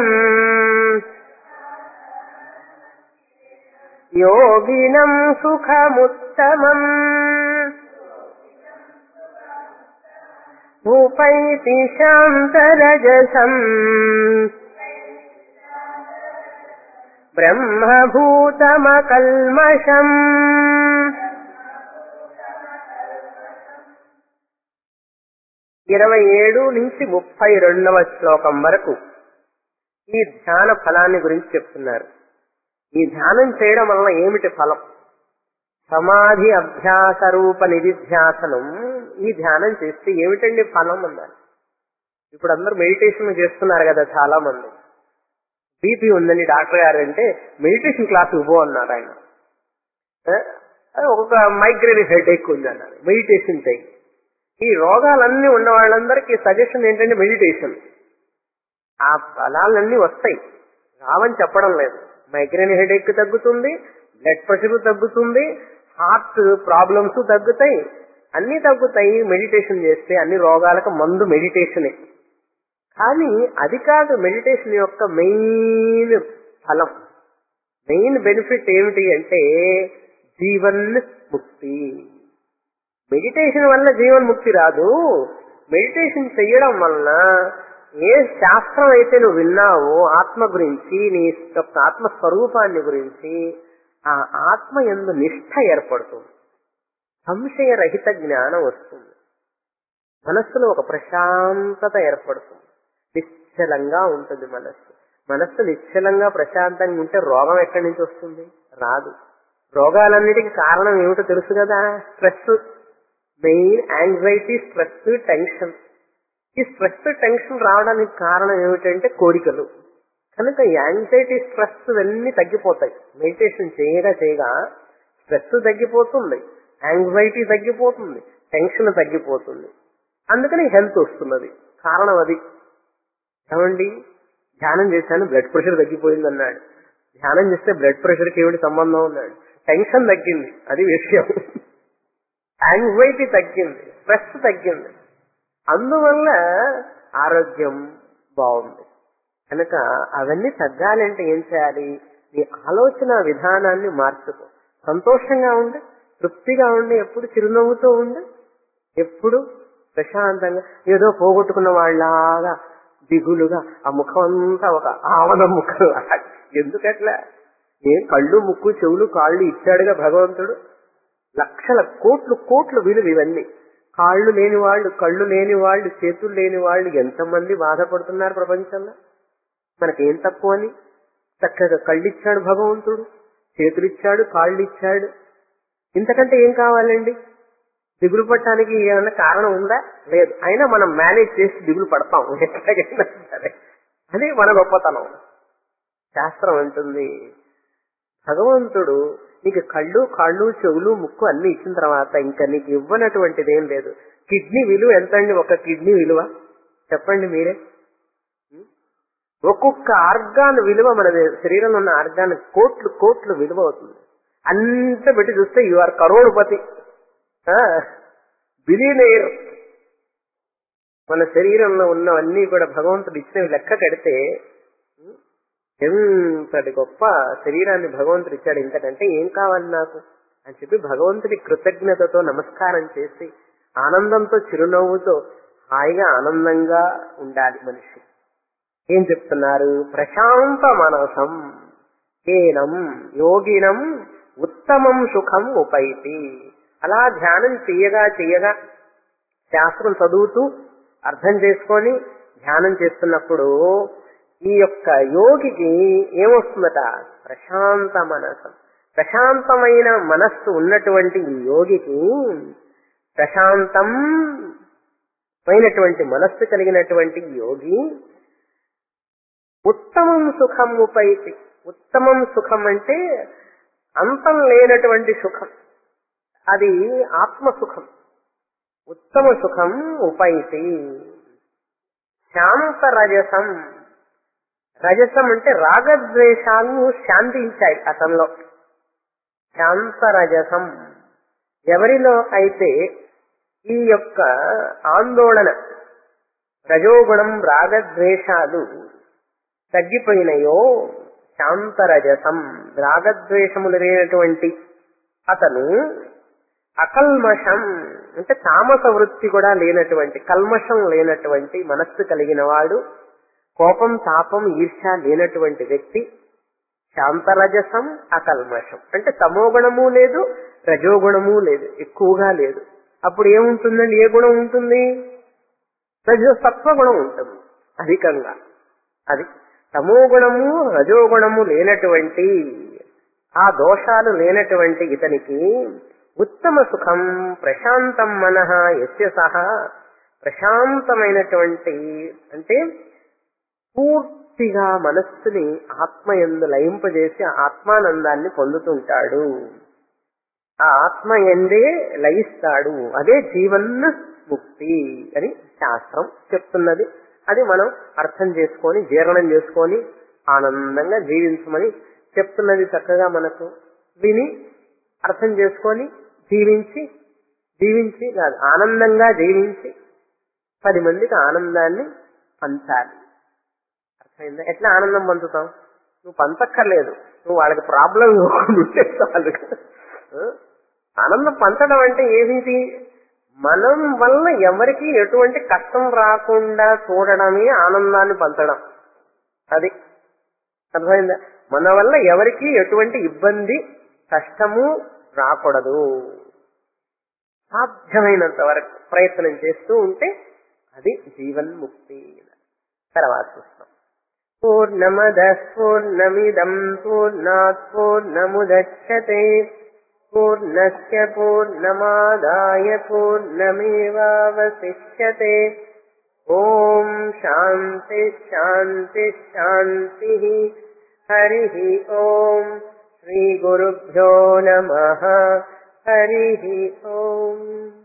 యోగినం సుఖముత్తమం ఉపైతి శాంతరజసం బ్రహ్మభూతమకల్మషం ఇరవై ఏడు నుంచి ముప్పై రెండవ శ్లోకం వరకు ఈ ధ్యాన ఫలాన్ని గురించి చెప్తున్నారు ఈ ధ్యానం చేయడం వలన ఏమిటి ఫలం సమాధి అభ్యాస రూప నిధిధ్యాసనం ఈ ధ్యానం చేస్తే ఏమిటండి ఫలం అన్నారు ఇప్పుడు అందరూ మెడిటేషన్ చేస్తున్నారు కదా చాలా మంది బీపీ ఉందని డాక్టర్ గారు అంటే మెడిటేషన్ క్లాస్ పో అన్నారు ఆయన ఆ, ఒక్కొక్క మైగ్రేన్ హెడ్ ఎక్కువ ఉంది అన్నారు మెడిటేషన్ చేయి ఈ రోగాలన్నీ ఉన్న వాళ్ళందరికీ సజెషన్ ఏంటంటే మెడిటేషన్ ఆ ఫలాలన్నీ వస్తాయి రావని చెప్పడం లేదు మైగ్రేన్ హెడేక్ తగ్గుతుంది బ్లడ్ ప్రెషర్ తగ్గుతుంది హార్ట్ ప్రాబ్లమ్స్ తగ్గుతాయి అన్ని తగ్గుతాయి మెడిటేషన్ చేస్తే అన్ని రోగాలకు మందు మెడిటేషనే కానీ అది కాదు మెడిటేషన్ యొక్క మెయిన్ ఫలం మెయిన్ బెనిఫిట్ ఏమిటి అంటే జీవన్ ముక్తి మెడిటేషన్ వల్ల జీవన్ ముక్తి రాదు మెడిటేషన్ చెయ్యడం వలన ఏ శాస్త్రం అయితే నువ్వు విన్నావో ఆత్మ గురించి నీ యొక్క ఆత్మ స్వరూపాన్ని గురించి ఆ ఆత్మ ఎందు నిష్ఠ ఏర్పడుతుంది సంశయరహిత జ్ఞానం వస్తుంది మనస్సులో ఒక ప్రశాంతత ఏర్పడుతుంది నిశ్చలంగా ఉంటుంది మనస్సు మనస్సు నిశ్చలంగా ప్రశాంతంగా ఉంటే రోగం ఎక్కడి నుంచి వస్తుంది రాదు రోగాలన్నిటికీ కారణం ఏమిటో తెలుసు కదా stress main anxiety stress tension ఈ స్ట్రెస్ టెన్షన్ రావడానికి కారణం ఏమిటంటే కోరికలు కనుక యాంగ్జైటీ స్ట్రెస్ ఇవన్నీ తగ్గిపోతాయి మెడిటేషన్ చేయగా చేయగా స్ట్రెస్ తగ్గిపోతుంది యాంగ్జైటీ తగ్గిపోతుంది టెన్షన్ తగ్గిపోతుంది అందుకని హెల్త్ వస్తున్నది కారణం అది ఏమండి ధ్యానం చేశాను బ్లడ్ ప్రెషర్ తగ్గిపోయింది అన్నాడు ధ్యానం చేస్తే బ్లడ్ ప్రెషర్కి ఏమిటి సంబంధం అన్నాడు టెన్షన్ తగ్గింది అది విషయం యాంగ్జైటీ తగ్గింది స్ట్రెస్ తగ్గింది అందువల్ల ఆరోగ్యం బాగుంది కనుక అవన్నీ తగ్గాలంటే ఏం చేయాలి నీ ఆలోచన విధానాన్ని మార్చుకో సంతోషంగా ఉండి తృప్తిగా ఉండి ఎప్పుడు చిరునవ్వుతూ ఉండి ఎప్పుడు ప్రశాంతంగా ఏదో పోగొట్టుకున్న వాళ్ళలాగా దిగులుగా ఆ ముఖం అంతా ఒక ఆవన ముఖం ఎందుకట్లా ఏం కళ్ళు ముక్కు చెవులు కాళ్ళు ఇచ్చాడుగా భగవంతుడు లక్షల కోట్లు కోట్లు విలువ ఇవన్నీ కాళ్ళు లేని వాళ్ళు కళ్ళు లేని వాళ్ళు చేతులు లేని వాళ్ళు ఎంతమంది బాధపడుతున్నారు ప్రపంచంలో మనకేం తక్కువ అని చక్కగా కళ్ళిచ్చాడు భగవంతుడు చేతులిచ్చాడు కాళ్ళు ఇచ్చాడు ఇంతకంటే ఏం కావాలండి దిగులు పట్టడానికి ఏమన్నా కారణం ఉందా లేదు అయినా మనం మేనేజ్ చేసి దిగులు పడతాం ఎట్లాగైనా సరే అది మన గొప్పతనం శాస్త్రం అంటుంది భగవంతుడు నీకు కళ్ళు కాళ్ళు చెవులు ముక్కు అన్ని ఇచ్చిన తర్వాత ఇంకా నీకు ఇవ్వనటువంటిది ఏం లేదు కిడ్నీ విలువ ఎంత అండి ఒక కిడ్నీ విలువ చెప్పండి మీరే ఒక్కొక్క ఆర్గాన్ విలువ మన శరీరంలో ఉన్న ఆర్గాన్ కోట్లు కోట్లు విలువ అవుతుంది అంత పెట్టి చూస్తే యు ఆర్ కరోడుపతి బిలియనీర్ మన శరీరంలో ఉన్నవన్నీ కూడా భగవంతుడు ఇచ్చినవి లెక్క కడితే ఎంతటి గొప్ప శరీరాన్ని భగవంతుడు ఇచ్చాడు ఇంతకంటే ఏం కావాలి నాకు అని చెప్పి భగవంతుడి కృతజ్ఞతతో నమస్కారం చేసి ఆనందంతో చిరునవ్వుతో హాయిగా ఆనందంగా ఉండాలి మనిషి ఏం చెప్తున్నారు ప్రశాంత మనసం ఏనం యోగినం ఉత్తమం సుఖం ఉపైతి అలా ధ్యానం చెయ్యగా చెయ్యగా శాస్త్రం చదువుతూ అర్థం చేసుకొని ధ్యానం చేస్తున్నప్పుడు ఈ యొక్క యోగికి ఏమొస్తుందట ప్రశాంత మనసం ప్రశాంతమైన మనస్సు ఉన్నటువంటి ఈ యోగికి ప్రశాంతం అయినటువంటి మనస్సు కలిగినటువంటి ఈ యోగి ఉత్తమం సుఖం ఉపైతి ఉత్తమం సుఖం అంటే అంతం లేనటువంటి సుఖం అది ఆత్మ సుఖం ఉత్తమ సుఖం ఉపైతి శాంత రజసం రజసం అంటే రాగద్వేషాలు శాంతించాయి అతనిలో శాంత రజసం ఎవరిలో అయితే ఈ యొక్క ఆందోళన రజోగుణం రాగద్వేషాలు తగ్గిపోయినాయో శాంతరజసం రాగద్వేషములు లేనటువంటి అతను అకల్మషం అంటే తామస వృత్తి కూడా లేనటువంటి కల్మషం లేనటువంటి మనస్సు కలిగిన వాడు కోపం తాపం ఈర్ష లేనటువంటి వ్యక్తి శాంతరజసం అకల్మషం అంటే తమోగుణము లేదు రజోగుణము లేదు ఎక్కువగా లేదు అప్పుడు ఏముంటుందండి ఏ గుణం ఉంటుంది రజో సత్వగుణం ఉంటుంది అధికంగా అది తమోగుణము రజోగుణము లేనటువంటి ఆ దోషాలు లేనటువంటి ఇతనికి ఉత్తమ సుఖం ప్రశాంతం మనః ఎస్య సహా ప్రశాంతమైనటువంటి అంటే పూర్తిగా మనస్సుని ఆత్మయందు లయింపజేసి ఆత్మానందాన్ని పొందుతుంటాడు ఆ ఆత్మ ఎందే లయిస్తాడు అదే జీవన్ ముక్తి అని శాస్త్రం చెప్తున్నది అది మనం అర్థం చేసుకొని జీర్ణం చేసుకొని ఆనందంగా జీవించమని చెప్తున్నది చక్కగా మనకు విని అర్థం చేసుకొని జీవించి జీవించి కాదు ఆనందంగా జీవించి పది మందికి ఆనందాన్ని పంచాలి అర్థమైందా ఎట్లా ఆనందం పంచుతాం నువ్వు పంచక్కర్లేదు నువ్వు వాళ్ళకి ప్రాబ్లం ఉంటే చాలు ఆనందం పంచడం అంటే ఏమిటి మనం వల్ల ఎవరికి ఎటువంటి కష్టం రాకుండా చూడడమే ఆనందాన్ని పంచడం అది అర్థమైందా మన వల్ల ఎవరికి ఎటువంటి ఇబ్బంది కష్టము రాకూడదు సాధ్యమైనంత వరకు ప్రయత్నం చేస్తూ ఉంటే అది జీవన్ముక్తి తర్వాత చూస్తాం పూర్ణమద పూర్ణమిదం పూర్ణాత్ పూర్ణముదచ్చతే పూర్ణస్య పూర్ణమాదాయ పూర్ణమేవావశిష్యతే ఓం శాంతి శాంతి శాంతి హరి ఓం శ్రీ గురుభ్యో నమ హరి ఓం